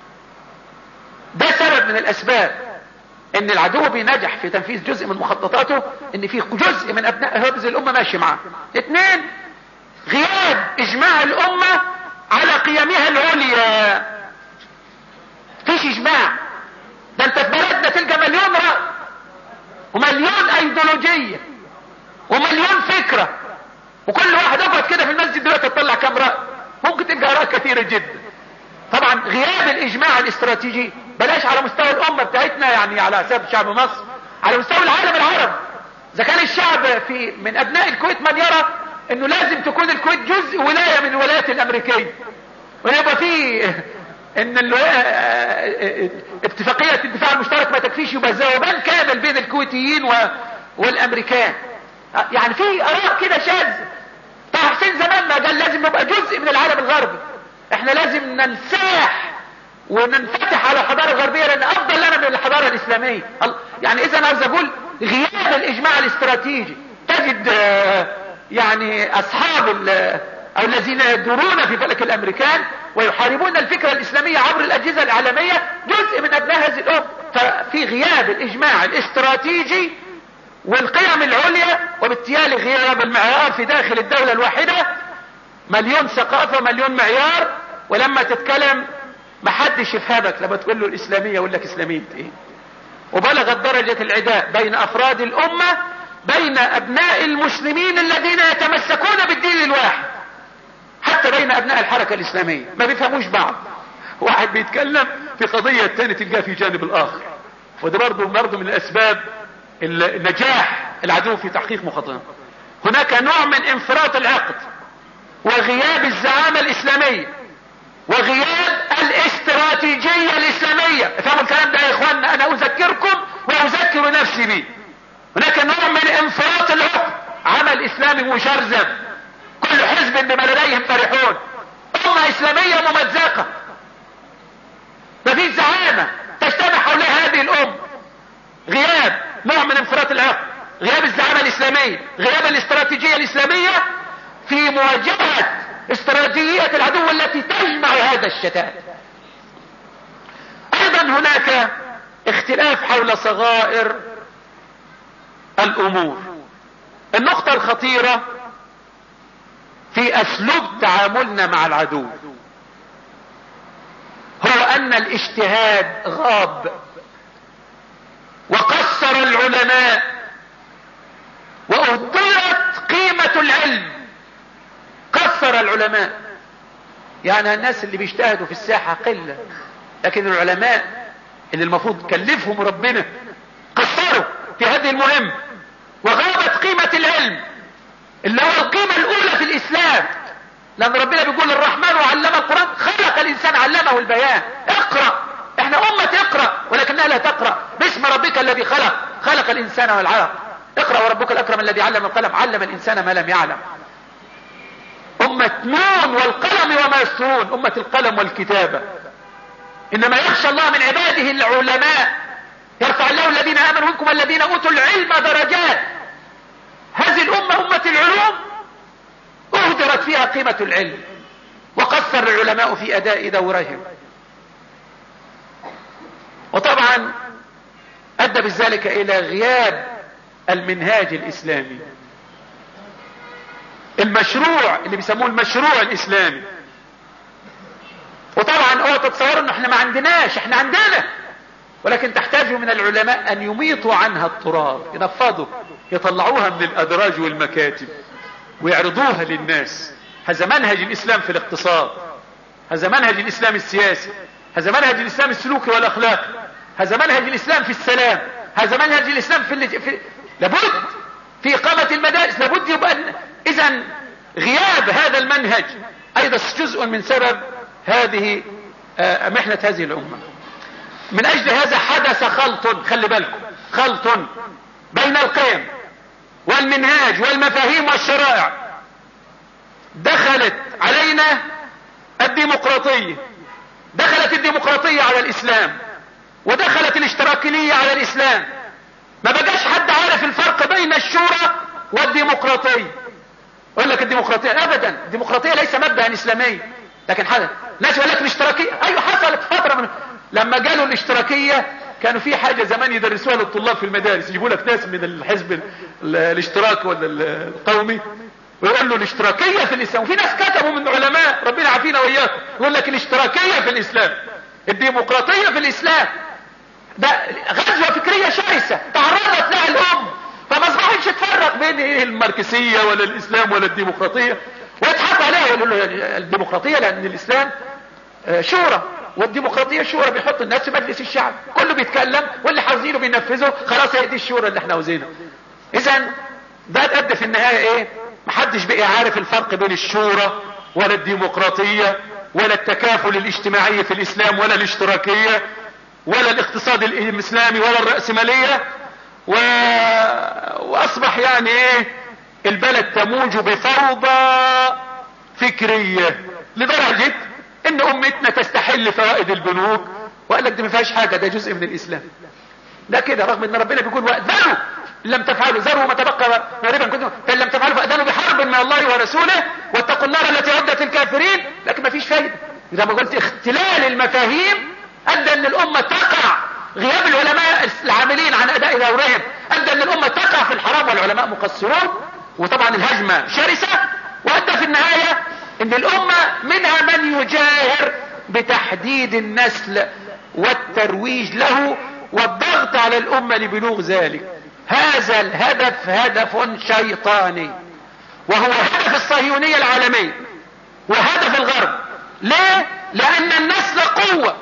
ده سبب من الاسباب ان العدو بينجح في تنفيذ جزء من مخططاته ان في جزء من ابناء هذه الامة ماشي معاه اثنين غياب اجماع الامة على قيمها العليا فيش اجماع ده انت في بلدنا تلقى مليون رأي ومليون ايديولوجية ومليون فكرة وكل واحد اقعد كده في المسجد دلوقتي تطلع كام رأي ممكن تلقى اراء كثيرة جدا طبعا غياب الاجماع الاستراتيجي بلاش على مستوى الامة بتاعتنا يعني على حساب شعب مصر على مستوى العالم العربي اذا كان الشعب في من ابناء الكويت من يرى انه لازم تكون الكويت جزء ولاية من الولايات الامريكية ويبقى في ان اتفاقية الدفاع المشترك ما تكفيش يبقى ذوبان كامل بين الكويتيين و... والامريكان يعني في اراء كده شاذة طه حسين زمان ما قال لازم نبقى جزء من العالم الغربي احنا لازم ننساح وننفتح على الحضارة الغربية لان افضل لنا من الحضارة الاسلامية يعني اذا انا عاوز اقول غياب الاجماع الاستراتيجي تجد يعني اصحاب او الذين يدورون في فلك الامريكان ويحاربون الفكرة الاسلامية عبر الاجهزة الاعلامية جزء من ابناء هذه الام ففي غياب الاجماع الاستراتيجي والقيم العليا وبالتالي غياب المعيار في داخل الدولة الواحدة مليون ثقافة مليون معيار ولما تتكلم محدش يفهمك لما تقول له الاسلامية يقول لك اسلامية ايه وبلغت درجة العداء بين افراد الامة بين ابناء المسلمين الذين يتمسكون بالدين الواحد حتى بين ابناء الحركة الاسلامية ما بيفهموش بعض واحد بيتكلم في قضية التاني تلقاه في جانب الاخر وده برضه برضه من الاسباب النجاح العدو في تحقيق مخططه هناك نوع من انفراط العقد وغياب الزعامة الاسلامية وغياب الاستراتيجية الاسلامية افهموا الكلام ده يا اخواننا انا اذكركم واذكر نفسي به هناك نوع من انفراط العقد عمل اسلامي مشرذم كل حزب بما لديهم فرحون امة اسلامية ممزقة مفيش زعامة تجتمع حول هذه الامة غياب نوع من انفراط العقد غياب الزعامة الاسلامية غياب الاستراتيجية الاسلامية في مواجهة استراتيجية العدو التي تجمع هذا الشتات ايضا هناك اختلاف حول صغائر الامور النقطة الخطيرة في اسلوب تعاملنا مع العدو هو ان الاجتهاد غاب وقصر العلماء واهدرت قيمة العلم قصر العلماء يعني الناس اللي بيجتهدوا في الساحة قلة لكن العلماء اللي المفروض كلفهم ربنا قصروا في هذه المهمة وغابت قيمة العلم اللي هو القيمة الاولى في الاسلام لان ربنا بيقول الرحمن وعلم القرآن خلق الانسان علمه البيان اقرأ احنا امة اقرأ ولكنها لا تقرأ باسم ربك الذي خلق خلق الانسان والعلق اقرأ وربك الاكرم الذي علم القلم علم الانسان ما لم يعلم أمة نون والقلم وما يسطرون أمة القلم والكتابة إنما يخشى الله من عباده العلماء يرفع الله الذين آمنوا منكم والذين أوتوا العلم درجات هذه الأمة أمة العلوم أهدرت فيها قيمة العلم وقصر العلماء في أداء دورهم وطبعا أدى بذلك إلى غياب المنهاج الإسلامي المشروع اللي بيسموه المشروع الإسلامي وطبعا اوعى تتصوروا ان احنا ما عندناش احنا عندنا ولكن تحتاج من العلماء ان يميطوا عنها التراب ينفضوا يطلعوها من الادراج والمكاتب ويعرضوها للناس هذا منهج الاسلام في الاقتصاد هذا منهج الاسلام السياسي هذا منهج الاسلام السلوكي والاخلاقي هذا منهج الاسلام في السلام هذا منهج الاسلام في, اللي في لابد في اقامة المدارس لابد يبقى اذا غياب هذا المنهج ايضا جزء من سبب هذه محنة هذه الامة من اجل هذا حدث خلط خلي بالكم خلط بين القيم والمنهاج والمفاهيم والشرائع دخلت علينا الديمقراطية دخلت الديمقراطية على الاسلام ودخلت الاشتراكية على الاسلام ما بقاش حد عارف الفرق بين الشورى والديمقراطية يقول لك الديمقراطية ابدا الديمقراطية ليس مبدأ اسلامي لكن حدث ناس يقول لك الاشتراكية ايوه حصلت فترة من لما قالوا الاشتراكية كانوا في حاجة زمان يدرسوها للطلاب في المدارس يجيبوا لك ناس من الحزب الاشتراكي ولا القومي ويقول له الاشتراكية في الاسلام وفي ناس كتبوا من علماء ربنا عافينا واياكم يقول لك الاشتراكية في الاسلام الديمقراطية في الاسلام ده غزوة فكرية شرسة تعرضت لها الام فما اصبحتش تفرق بين ايه الماركسية ولا الاسلام ولا الديمقراطية ويضحكوا عليها يقولوا له الديمقراطية لان الاسلام شورى والديمقراطية شورى بيحط الناس في مجلس الشعب كله بيتكلم واللي حافظينه بينفذه خلاص هي دي الشورى اللي احنا عاوزينها اذا ده ادى في النهاية ايه محدش بقى عارف الفرق بين الشورى ولا الديمقراطية ولا التكافل الاجتماعي في الاسلام ولا الاشتراكية ولا الاقتصاد الاسلامي ولا الرأسمالية و... واصبح يعني ايه البلد تموج بفوضى فكرية لدرجة ان امتنا تستحل فوائد البنوك وقال لك دي ما فيهاش حاجة ده جزء من الاسلام ده كده رغم ان ربنا بيقول وأذنوا لم تفعلوا ذروا ما تبقى غالبا كنتم فان لم تفعلوا فأذنوا بحرب من الله ورسوله واتقوا النار التي عدت الكافرين لكن ما فيش فايدة اذا ما قلت اختلال المفاهيم ادى ان الامة تقع غياب العلماء العاملين عن اداء دورهم ادى ان الامة تقع في الحرام والعلماء مقصرون وطبعا الهجمة شرسة وادى في النهاية ان الامة منها من يجاهر بتحديد النسل والترويج له والضغط على الامة لبلوغ ذلك هذا الهدف هدف شيطاني وهو هدف الصهيونية العالمية وهدف الغرب ليه لان النسل قوة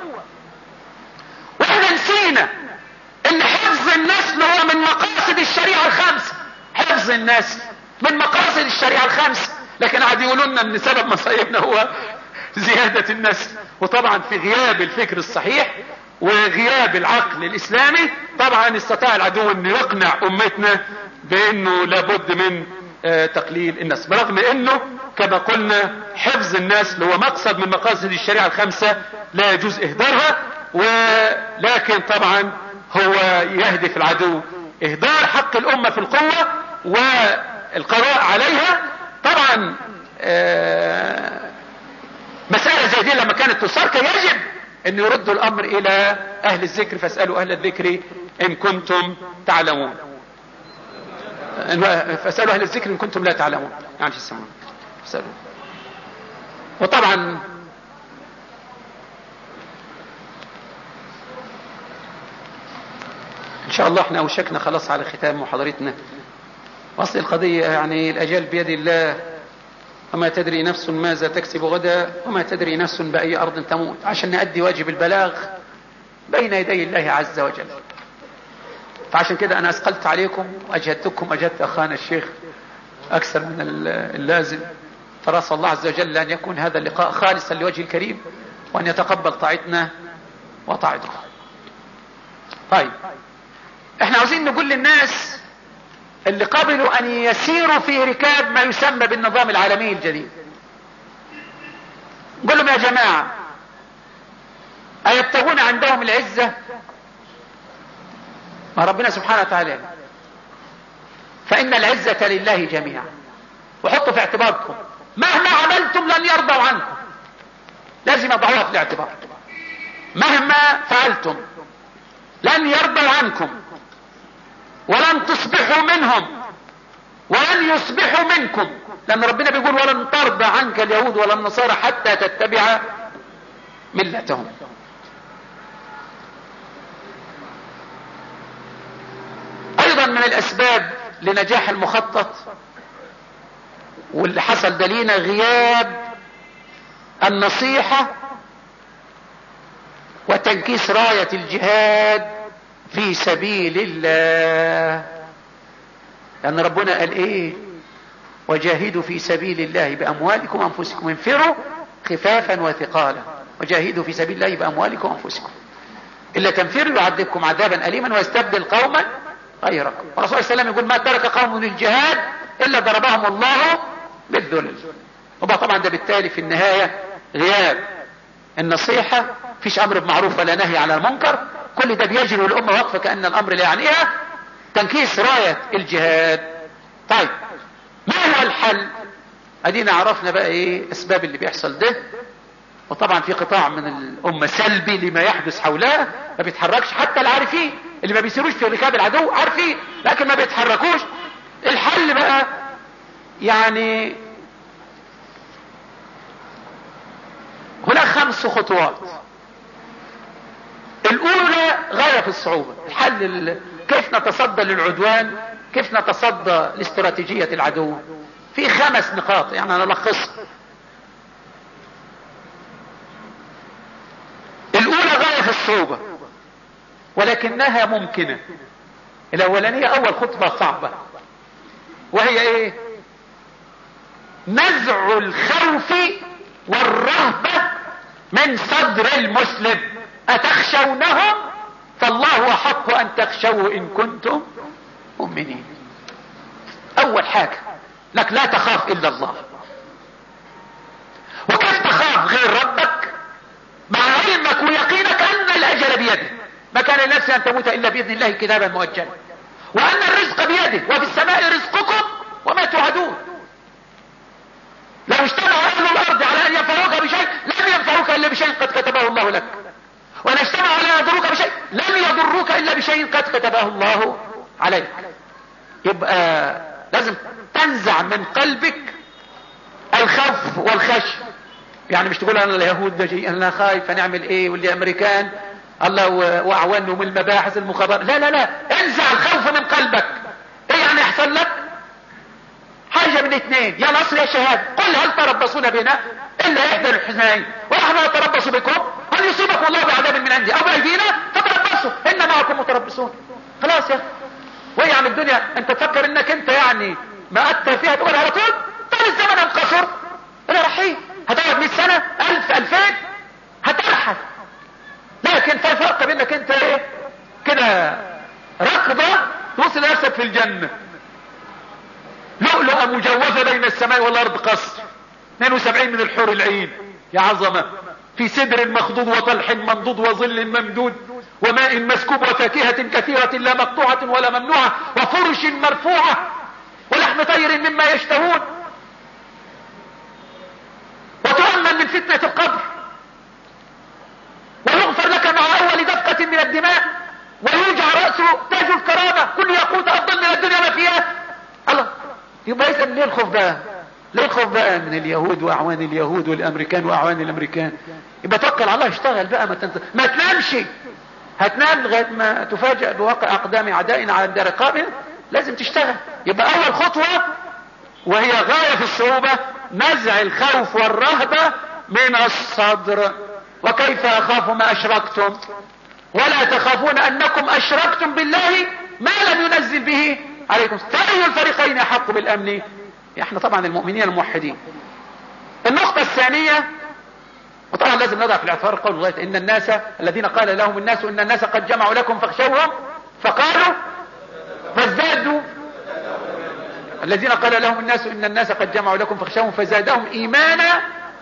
واحنا نسينا ان حفظ النسل هو من مقاصد الشريعة الخمسة حفظ النسل من مقاصد الشريعة الخمسة لكن قاعد يقولوا لنا ان سبب مصايبنا هو زيادة النسل وطبعا في غياب الفكر الصحيح وغياب العقل الاسلامي طبعا استطاع العدو ان يقنع امتنا بانه لابد من آه تقليل النسل برغم انه كما قلنا حفظ النسل هو مقصد من مقاصد الشريعة الخمسة لا يجوز اهدارها ولكن طبعا هو يهدف العدو اهدار حق الامة في القوة والقضاء عليها طبعا آه مسألة زي دي لما كانت تصار كان يجب ان يردوا الامر الى اهل الذكر فاسألوا اهل الذكر ان كنتم تعلمون فاسألوا اهل الذكر ان كنتم لا تعلمون يعني في السماء فاسألوا وطبعا ان شاء الله احنا اوشكنا خلاص على ختام محاضرتنا واصل القضية يعني الاجال بيد الله وما تدري نفس ماذا تكسب غدا وما تدري نفس بأي أرض تموت عشان نأدي واجب البلاغ بين يدي الله عز وجل فعشان كده أنا أسقلت عليكم وأجهدتكم أجهدت أخانا الشيخ أكثر من اللازم فرأس الله عز وجل أن يكون هذا اللقاء خالصا لوجه الكريم وأن يتقبل طاعتنا وطاعتكم طيب احنا عاوزين نقول للناس اللي قبلوا ان يسيروا في ركاب ما يسمى بالنظام العالمي الجديد قل لهم يا جماعة أيبتغون عندهم العزة ما ربنا سبحانه وتعالى فإن العزة لله جميعا وحطوا في اعتباركم مهما عملتم لن يرضوا عنكم لازم اضعوها في الاعتبار مهما فعلتم لن يرضوا عنكم ولن تصبحوا منهم ولن يصبحوا منكم لان ربنا بيقول ولن ترضى عنك اليهود ولا النصارى حتى تتبع ملتهم ايضا من الاسباب لنجاح المخطط واللي حصل دلينا غياب النصيحة وتنكيس راية الجهاد في سبيل الله لأن ربنا قال إيه وجاهدوا في سبيل الله بأموالكم وأنفسكم انفروا خفافا وثقالا وجاهدوا في سبيل الله بأموالكم وأنفسكم إلا تنفروا يعذبكم عذابا أليما ويستبدل قوما غيركم والرسول صلى الله عليه وسلم يقول ما ترك قوم للجهاد إلا ضربهم الله بالذل وبقى طبعا ده بالتالي في النهاية غياب النصيحة فيش امر بمعروف ولا نهي على المنكر كل ده بيجري الامة واقفة كأن الامر لا يعنيها تنكيس راية الجهاد طيب ما هو الحل ادينا عرفنا بقى ايه اسباب اللي بيحصل ده وطبعا في قطاع من الامة سلبي لما يحدث حولها ما بيتحركش حتى العارفين اللي ما بيسيروش في ركاب العدو عارفين لكن ما بيتحركوش الحل بقى يعني هناك خمس خطوات الاولى غاية في الصعوبة الحل كيف نتصدى للعدوان كيف نتصدى لاستراتيجية العدو في خمس نقاط يعني انا الخصها الاولى غاية في الصعوبة ولكنها ممكنة الاولانية اول خطبة صعبة وهي ايه نزع الخوف والرهبة من صدر المسلم اتخشونهم فالله احق ان تخشوه ان كنتم مؤمنين اول حاجة لك لا تخاف الا الله وكيف تخاف غير ربك مع علمك ويقينك ان الاجل بيده ما كان لنفس ان تموت الا باذن الله كتابا مؤجلا وان الرزق بيده وفي السماء رزقكم وما توعدون لو اجتمع اهل الارض على ان ينفعوك بشيء لم ينفعوك الا بشيء قد كتبه الله لك وان اجتمعوا على ان يضروك بشيء لم يضروك الا بشيء قد كتبه الله عليك يبقى لازم تنزع من قلبك الخوف والخشم يعني مش تقول انا اليهود ده جاي انا خايف هنعمل ايه واللي امريكان الله واعوانهم المباحث المخابرات لا لا لا انزع الخوف من قلبك ايه يعني يحصل لك حاجة من اثنين يا نصر يا شهادة قل هل تربصون بنا الا احدى الحسنين ونحن نتربص بكم ان يصيبكم الله بعذاب من عندي او بايدينا فتربصوا ان معكم متربصون خلاص يا وهي عن الدنيا انت تفكر انك انت يعني ما اتى فيها تقول على طول طول الزمن انقصر انا رحيل هتقعد 100 سنة 1000 2000 هترحل لكن في فرق بينك انت ايه كده ركضة توصل نفسك في الجنة لؤلؤة مجوزة بين السماء والارض قصر 72 من الحور العين يا عظمة في سدر مخضوض وطلح منضود وظل ممدود وماء مسكوب وفاكهة كثيرة لا مقطوعة ولا ممنوعة وفرش مرفوعة ولحم طير مما يشتهون وتؤمن من فتنة القبر ويغفر لك مع اول دفقة من الدماء ويوجع رأسه تاج الكرامة كل يقود افضل من الدنيا ما فيها الله يبقى اذا ليه الخوف بقى ليه الخوف بقى من اليهود واعوان اليهود والامريكان واعوان الامريكان يبقى توكل على الله اشتغل بقى ما, تنت... ما تنامش هتنام لغايه ما تفاجأ بواقع اقدام اعدائنا على رقابنا لازم تشتغل يبقى اول خطوه وهي غايه في الصعوبه نزع الخوف والرهبه من الصدر وكيف اخاف ما اشركتم ولا تخافون انكم اشركتم بالله ما لم ينزل به عليكم فأي الفريقين احق بالامن احنا طبعا المؤمنين الموحدين النقطة الثانية وطبعا لازم نضع في الاعتبار قول الله ان الناس الذين قال لهم الناس ان الناس قد جمعوا لكم فاخشوهم فقالوا فازدادوا الذين قال لهم الناس ان الناس قد جمعوا لكم فاخشوهم فزادهم ايمانا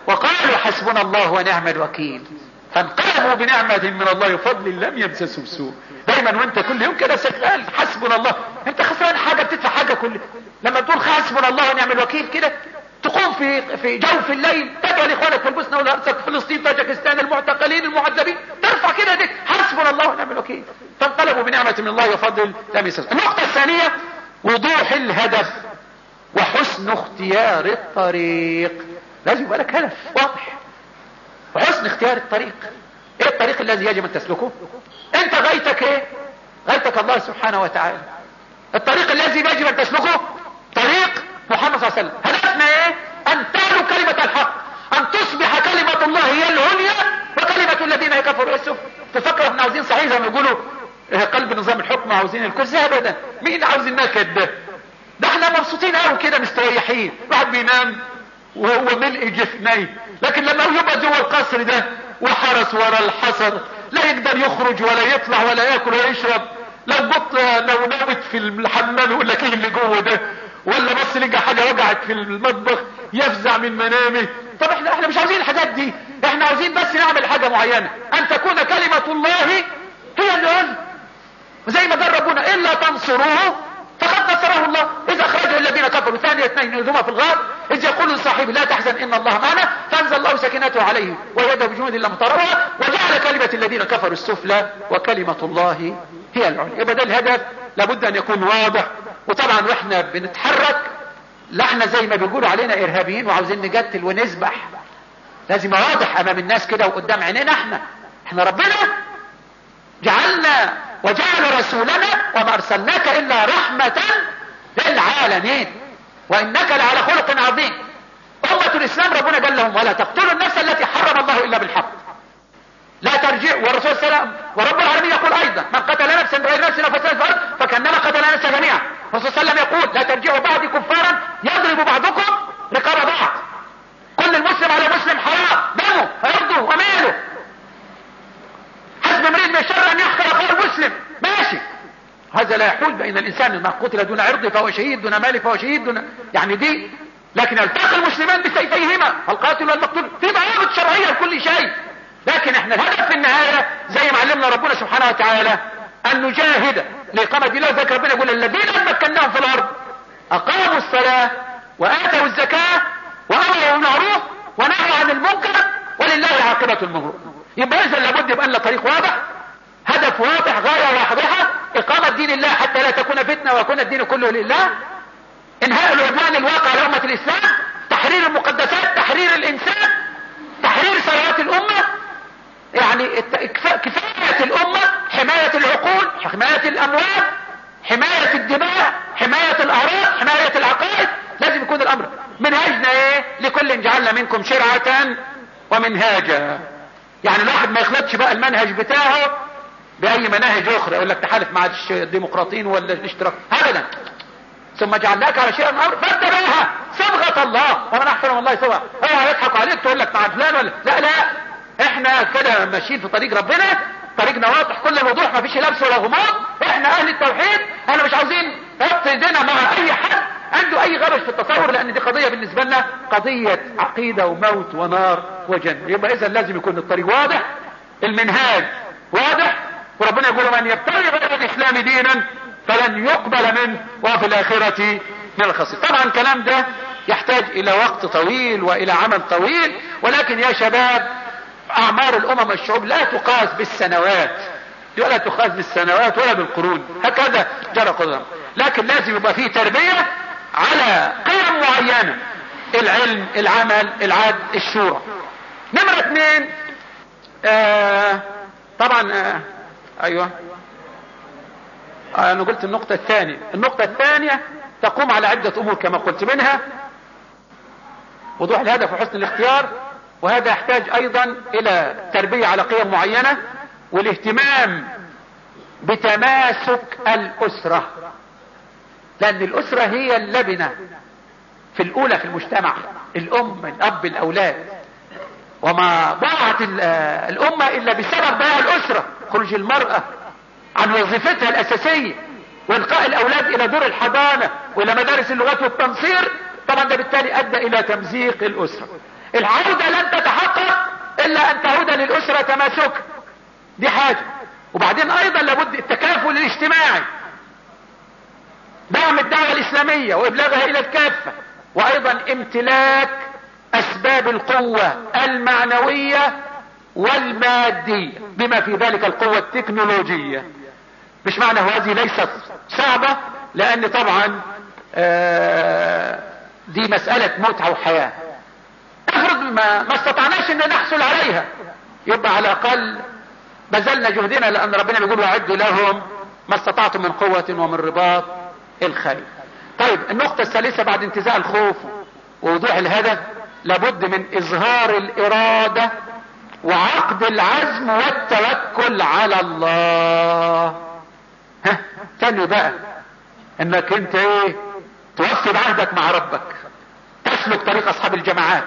وقالوا حسبنا الله ونعم الوكيل فانقلبوا بنعمة من الله وفضل لم يمسسهم سوء دايما وانت كل يوم كده سكال حسبنا الله انت خسران حاجة بتدفع حاجة كل لما تقول حسبنا الله ونعم الوكيل كده تقوم في في جوف الليل تدعو لاخوانك في البوسنه والهرسك فلسطين تاجكستان المعتقلين المعذبين ترفع كده دي حسبنا الله ونعم الوكيل فانقلبوا بنعمة من الله وفضل لم يمسسهم النقطة الثانية وضوح الهدف وحسن اختيار الطريق لازم يبقى لك هدف واضح وحسن اختيار الطريق ايه الطريق الذي يجب ان تسلكه انت غايتك ايه غايتك الله سبحانه وتعالى الطريق الذي يجب ان تسلكه طريق محمد صلى الله عليه وسلم هدفنا ايه ان تعلو كلمة الحق ان تصبح كلمة الله هي العليا وكلمة الذين كفروا السفل تفكر احنا عاوزين صحيح زي ما يقولوا قلب نظام الحكم عاوزين الكرسي ابدا مين عاوز النكد ده ده احنا مبسوطين قوي كده مستريحين واحد بينام وهو ملء جفنيه لكن لما يبقى جوه القصر ده وحرس ورا الحصر لا يقدر يخرج ولا يطلع ولا ياكل ولا يشرب لو بط لو نامت في الحمام يقول لك ايه اللي جوه ده ولا بص لقى حاجه وقعت في المطبخ يفزع من منامه طب احنا احنا مش عاوزين الحاجات دي احنا عاوزين بس نعمل حاجه معينه ان تكون كلمه الله هي اللي زي ما قال ربنا الا تنصروه فقد نصره الله اذا اخرجه الذين كفروا ثاني اثنين يذهما في الغار اذ يقول لصاحبه لا تحزن ان الله معنا فانزل الله سكينته عليه ويده بجنود لم تروها وجعل كلمة الذين كفروا السفلى وكلمة الله هي العليا يبقى ده الهدف لابد ان يكون واضح وطبعا واحنا بنتحرك لا احنا زي ما بيقولوا علينا ارهابيين وعاوزين نقتل ونذبح لازم واضح امام الناس كده وقدام عينينا احنا احنا ربنا جعلنا وجعل رسولنا وما ارسلناك الا رحمة للعالمين وانك لعلى خلق عظيم امة الاسلام ربنا قال لهم ولا تقتلوا النفس التي حرم الله الا بالحق لا ترجع والرسول صلى الله عليه وسلم ورب العالمين يقول ايضا من قتل نفسا بغير نفس او فساد الارض فكانما قتل الناس جميعا الرسول صلى الله عليه وسلم يقول لا ترجعوا بعدي كفارا يضرب بعضكم رقاب بعض كل المسلم على مسلم حرام دمه عرضه وماله حسب امرئ من الشر ان يحقر اخاه المسلم ماشي هذا لا يحول بين الانسان ما قتل دون عرضه فهو شهيد دون ماله فهو شهيد دون يعني دي لكن التقى المسلمان بسيفيهما القاتل والمقتول في ضوابط شرعيه لكل شيء لكن احنا الهدف في النهايه زي ما علمنا ربنا سبحانه وتعالى ان نجاهد لاقامه دين الله ذلك ربنا يقول الذين مكناهم في الارض اقاموا الصلاه واتوا الزكاه وامروا بالمعروف ونهوا عن المنكر ولله عاقبه الامور يبقى اذا لابد يبقى لنا طريق واضح هدف واضح غايه واضحه اقامه دين الله حتى لا تكون فتنه ويكون الدين كله لله انهاء العدوان الواقع على امه الاسلام تحرير المقدسات تحرير الانسان تحرير ثروات الامه يعني كفايه الامه حمايه العقول حمايه الاموال حمايه الدماء حمايه الاعراض حمايه العقائد لازم يكون الامر منهجنا ايه لكل جعلنا منكم شرعه ومنهاجا يعني الواحد ما يخلطش بقى المنهج بتاعه باي مناهج اخرى يقول لك تحالف مع الديمقراطيين ولا الاشتراك ابدا ثم جعلناك على شيء الامر فاتبعها صبغه الله ومن احسن من الله صبغه اوعى يضحك عليك تقول لك مع فلان ولا لا لا احنا كده ماشيين في طريق ربنا طريقنا واضح كل الوضوح ما فيش لبس ولا غماض احنا اهل التوحيد احنا مش عاوزين نحط ايدينا مع اي حد عنده اي غبش في التصور لان دي قضيه بالنسبه لنا قضيه عقيده وموت ونار وجنه يبقى اذا لازم يكون الطريق واضح المنهاج واضح وربنا يقول من يبتغي غير الاسلام دينا فلن يقبل منه وفي الاخره من الخسر طبعا الكلام ده يحتاج الى وقت طويل والى عمل طويل ولكن يا شباب اعمار الامم والشعوب لا تقاس بالسنوات ولا تقاس بالسنوات ولا بالقرون هكذا جرى قدرا لكن لازم يبقى فيه تربية على قيم معينة العلم العمل العدل الشورى نمرة اثنين آه طبعا آه ايوه آه انا قلت النقطة الثانية النقطة الثانية تقوم على عدة امور كما قلت منها وضوح الهدف وحسن الاختيار وهذا يحتاج ايضا الى تربية على قيم معينة والاهتمام بتماسك الاسرة لان الاسرة هي اللبنة في الاولى في المجتمع الام الاب الاولاد وما ضاعت الامة الا بسبب ضياع الاسرة خروج المرأة عن وظيفتها الاساسية والقاء الاولاد الى دور الحضانة والى مدارس اللغات والتنصير طبعا ده بالتالي ادى الى تمزيق الاسرة العودة لن تتحقق الا ان تعود للاسرة تماسك دي حاجة وبعدين ايضا لابد التكافل الاجتماعي دعم الدعوة الاسلامية وابلاغها الى الكافة وايضا امتلاك اسباب القوة المعنوية والمادية بما في ذلك القوة التكنولوجية مش معنى هذه ليست صعبة لان طبعا آه دي مسألة متعة وحياة افرض ما, ما استطعناش ان نحصل عليها يبقى على الاقل بذلنا جهدنا لان ربنا بيقول واعدوا لهم ما استطعتم من قوة ومن رباط الخيل طيب النقطة الثالثة بعد انتزاع الخوف ووضوح الهدف لابد من اظهار الارادة وعقد العزم والتوكل على الله ها تاني بقى انك انت ايه توفي بعهدك مع ربك تسلك طريق اصحاب الجماعات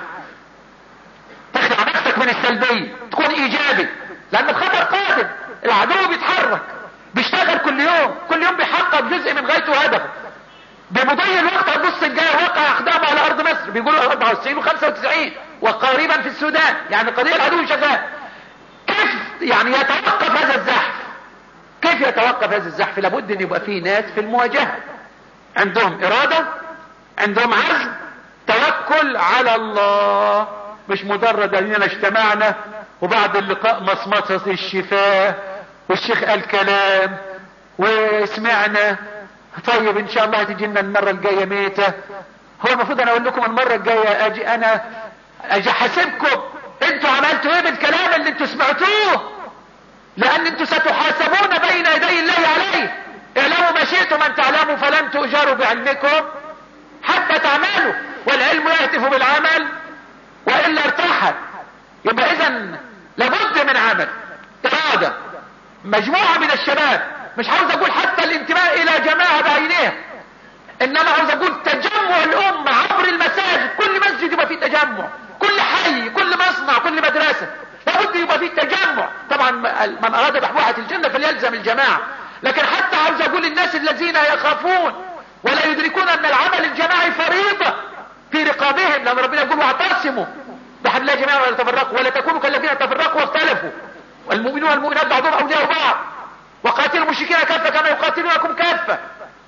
تخلع نفسك من السلبية تكون ايجابي لان الخطر قادم العدو بيتحرك بيشتغل كل يوم كل يوم بيحقق جزء من غايته وهدفه بمضي الوقت هتبص الجاي وقع اقدامه على ارض مصر بيقولوا 94 و95 وقريبا في السودان يعني قضية العدو شغال كيف يعني يتوقف هذا الزحف كيف يتوقف هذا الزحف لابد ان يبقى فيه ناس في المواجهة عندهم ارادة عندهم عزم توكل على الله مش مجرد اننا اجتمعنا وبعد اللقاء مصمصة الشفاه والشيخ قال كلام وسمعنا طيب ان شاء الله هتجي لنا المرة الجاية ميتة هو المفروض انا اقول لكم المرة الجاية اجي انا اجي حاسبكم انتوا عملتوا ايه بالكلام اللي انتوا سمعتوه لان انتوا ستحاسبون بين يدي الله عليه اعلموا ما شئتم ان تعلموا فلن تؤجروا بعلمكم حتى تعملوا والعلم يهتف بالعمل والا ارتحل يبقى اذا لابد من عمل ارادة مجموعة من الشباب مش عاوز اقول حتى الانتماء الى جماعة بعينها انما عاوز اقول تجمع الامة عبر المساجد كل مسجد يبقى فيه تجمع كل حي كل مصنع كل مدرسة لابد يبقى فيه تجمع طبعا من اراد بحبوحة الجنة فليلزم الجماعة لكن حتى عاوز اقول الناس الذين يخافون ولا يدركون ان العمل الجماعي فريضة في رقابهم لان ربنا يقول واعتصموا بحبل الله جميعا ولا تفرقوا ولا تكونوا كالذين تفرقوا واختلفوا والمؤمنون والمؤمنات بعضهم اولياء بعض وقاتلوا المشركين كافة كما يقاتلونكم كافة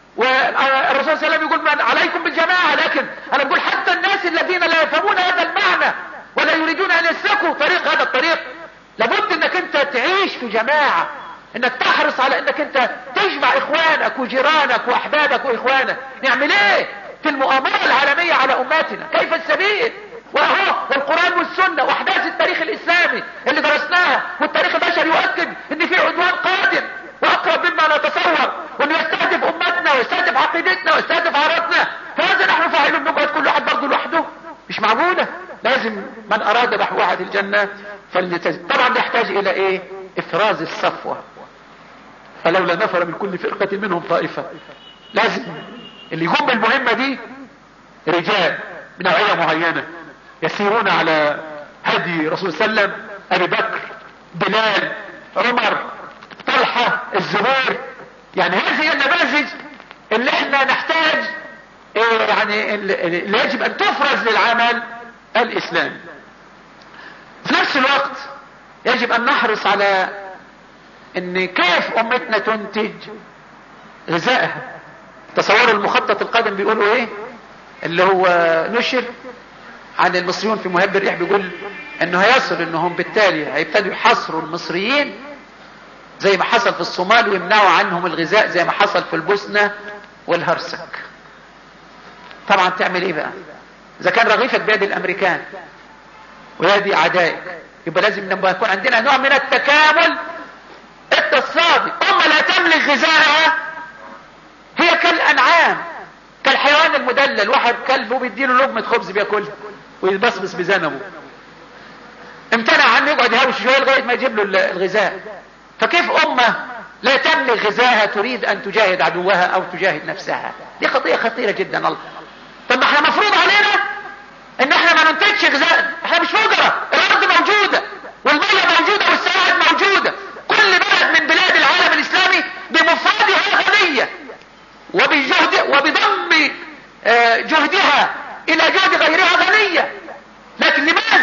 والرسول صلى الله عليه وسلم يقول من عليكم بالجماعة لكن انا بقول حتى الناس الذين لا يفهمون هذا المعنى ولا يريدون ان يسلكوا طريق هذا الطريق لابد انك انت تعيش في جماعة انك تحرص على انك انت تجمع اخوانك وجيرانك واحبابك واخوانك نعمل ايه في المؤامرة العالمية على امتنا كيف السبيل واهو والقرآن والسنة واحداث التاريخ الاسلامي اللي درسناها والتاريخ البشري يؤكد ان في عدوان قادم واقرب مما نتصور وانه يستهدف امتنا ويستهدف عقيدتنا ويستهدف عرضنا فهذا نحن فاعلون نقعد كل واحد برضه لوحده مش معقولة لازم من اراد بحوحة الجنة فليتز... طبعا يحتاج الى ايه افراز الصفوة فلولا نفر من كل فرقة منهم طائفة لازم اللي يقوم بالمهمة دي رجال من نوعية معينة يسيرون على هدي رسول صلى الله عليه وسلم ابي بكر بلال عمر طلحة الزبير يعني هذه هي النماذج اللي احنا نحتاج إيه يعني اللي يجب ان تفرز للعمل الاسلامي في نفس الوقت يجب ان نحرص على ان كيف امتنا تنتج غذائها تصور المخطط القادم بيقولوا ايه اللي هو نشر عن المصريون في مهب الريح بيقول انه هيصل انهم بالتالي هيبتدوا يحصروا المصريين زي ما حصل في الصومال ويمنعوا عنهم الغذاء زي ما حصل في البوسنة والهرسك طبعا تعمل ايه بقى اذا كان رغيفك بيد الامريكان ويدي اعدائك يبقى لازم نبقى يكون عندنا نوع من التكامل اقتصادي امة لا تملك غذائها هي كالانعام كالحيوان المدلل واحد كلبه بيديله لقمة خبز بياكلها ويبصبص بذنبه امتنع عنه يقعد يهوش شويه لغايه ما يجيب له الغذاء فكيف امه لا تملك غذاها تريد ان تجاهد عدوها او تجاهد نفسها دي قضيه خطيره جدا الله طب ما احنا مفروض علينا ان احنا ما ننتجش غذاء احنا مش فقراء الارض موجوده والميه موجوده والسواعد موجوده كل بلد من بلاد العالم الاسلامي بمفردها غنيه وبجهد وبضم جهدها الى جهد غيرها غنيه لكن لماذا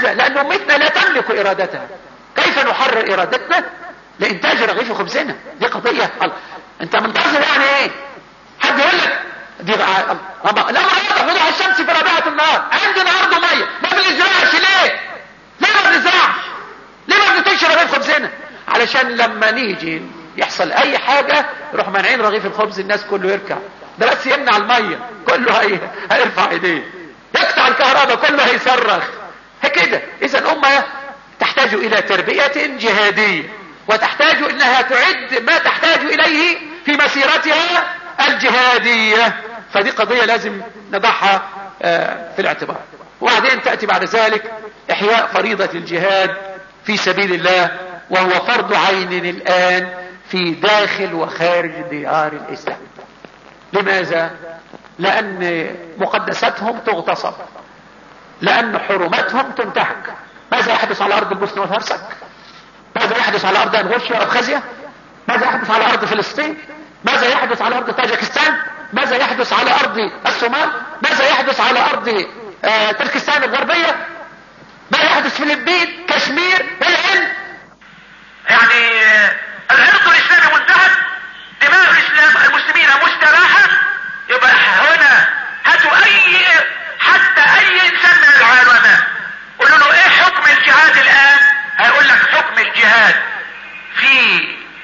بتاعتنا لا تملك ارادتها كيف نحرر ارادتنا لانتاج رغيف خبزنا دي قضية الله انت منتظر يعني ايه حد يقول لك دي بقى الله لا ما وضع الشمس في ربيعة النهار عندنا ارض مية ما بنزرعش ليه ليه ما بنزرعش ليه ما بنتجش رغيف خبزنا علشان لما نيجي يحصل اي حاجة يروح مانعين رغيف الخبز الناس كله يركع ده بس يمنع المية كله هي... هيرفع ايديه يقطع الكهرباء كله هيصرخ هكذا اذا الامة تحتاج الى تربية جهادية وتحتاج انها تعد ما تحتاج اليه في مسيرتها الجهادية فدي قضية لازم نضعها في الاعتبار وبعدين تأتي بعد ذلك احياء فريضة الجهاد في سبيل الله وهو فرض عين الان في داخل وخارج ديار الاسلام لماذا لان مقدساتهم تغتصب لان حرمتهم تنتهك ماذا يحدث على ارض البوسنة والهرسك ماذا يحدث على ارض انغوشيا وابخازيا ماذا يحدث على ارض فلسطين ماذا يحدث على ارض طاجكستان ماذا يحدث على ارض الصومال ماذا يحدث على ارض آه تركستان الغربية ما يحدث في الفلبين كشمير الهند يعني العرض الاسلامي منتهك دماء الاسلام المسلمين مستراحة يبقى هنا هاتوا اي حتى اي انسان من العلماء قولوا له ايه حكم الجهاد الان هيقول لك حكم الجهاد في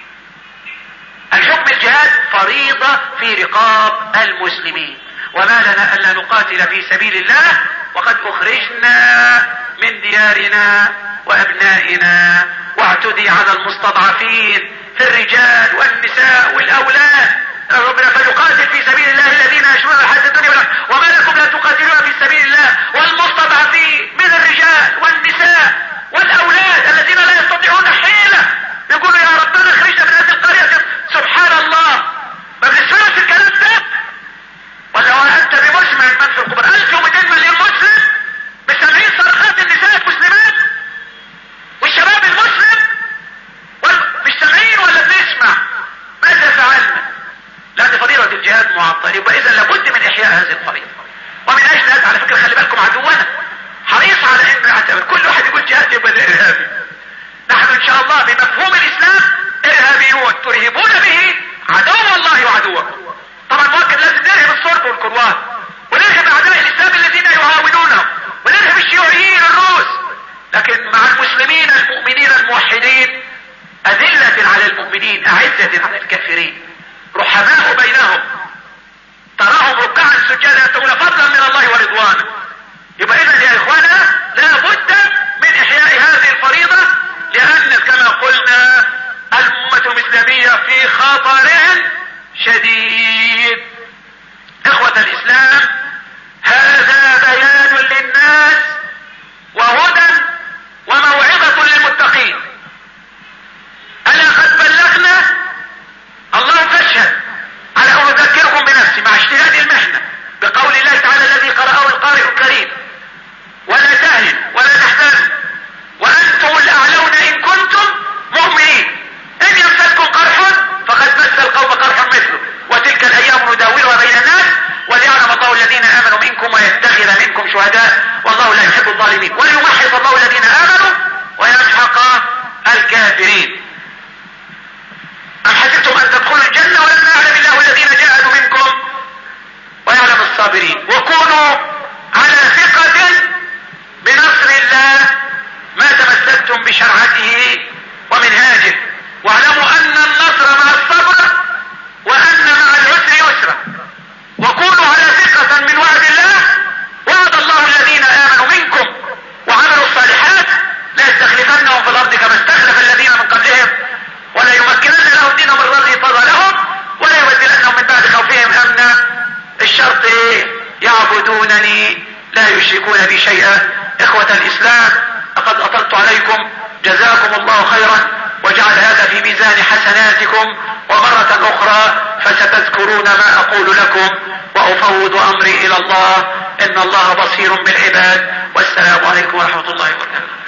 الحكم الجهاد فريضة في رقاب المسلمين وما لنا الا نقاتل في سبيل الله وقد اخرجنا من ديارنا وابنائنا واعتدي على المستضعفين في الرجال والنساء والاولاد ربنا فليقاتل في سبيل الله الذين يشرون الحياة الدنيا وما لكم لا تقاتلون في سبيل الله والمستضعفين من الرجال والنساء والاولاد الذين لا يستطيعون حيلة يقولوا يا ربنا اخرجنا من هذه القرية سبحان الله ما بنسمعش الكلام ده ولا هو انت بمسمع من في القبر 1200 مليون مسلم بسامعين صرخات النساء المسلمات والشباب المسلم مش سامعين ولا بنسمع ماذا فعلنا لان فريضة الجهاد معطلة يبقى اذا لابد من احياء هذه الفريضة ومن اجل هذا على فكرة خلي بالكم عدونا حريص على ان يعتبر كل واحد يقول جهاد يبقى ارهابي نحن ان شاء الله بمفهوم الاسلام ارهابيون ترهبون به عدو الله وعدوكم طبعا مؤكد لازم نرهب الصرب والكروات ونرهب اعداء الاسلام الذين يهاونونه ونرهب الشيوعيين الروس لكن مع المسلمين المؤمنين الموحدين اذلة على المؤمنين اعزة على الكافرين رحماء بينهم تراهم ركعا سجادا يبتغون فضلا من الله ورضوانه يبقى اذا يا اخوانا لا بد من احياء هذه الفريضة لان كما قلنا الامة الاسلامية في خطر شديد اخوة الاسلام هذا بيان للناس وهدى وموعظة للمتقين الا قد بلغنا الله تشهد على ان اذكركم بنفسي مع اشتداد المحنة بقول الله تعالى الذي قرأه القارئ الكريم ولا تهنوا ولا تحزنوا وانتم الاعلون ان كنتم مؤمنين ان يمسكم قرح فقد مس القوم قرح مثله وتلك الايام نداولها بين الناس وليعلم الله الذين امنوا منكم ويتخذ منكم شهداء والله لا يحب الظالمين وليمحص الله الذين امنوا ويمحق الكافرين ام حسبتم ان تدخلوا الجنه ولما يعلم الله الذين جاهدوا منكم ويعلم الصابرين وكونوا على ثقة بنصر الله ما تمسكتم بشرعته ومنهاجه واعلموا ان النصر مع الصبر وان مع العسر يسرا وكونوا على ثقة من وعد الله وعد الله الذين امنوا منكم وعملوا الصالحات لا يستخلفنهم في الارض كما استخلف الذين من قبلهم ولا يمكنن لهم دينهم الذي فضى لهم ولا يبدلنهم من بعد خوفهم امنا الشرط ايه يعبدونني لا يشركون بي شيئا اخوة الاسلام لقد اطلت عليكم جزاكم الله خيرا وجعل هذا في ميزان حسناتكم ومرة اخرى فستذكرون ما اقول لكم وافوض امري الى الله ان الله بصير بالعباد والسلام عليكم ورحمة الله وبركاته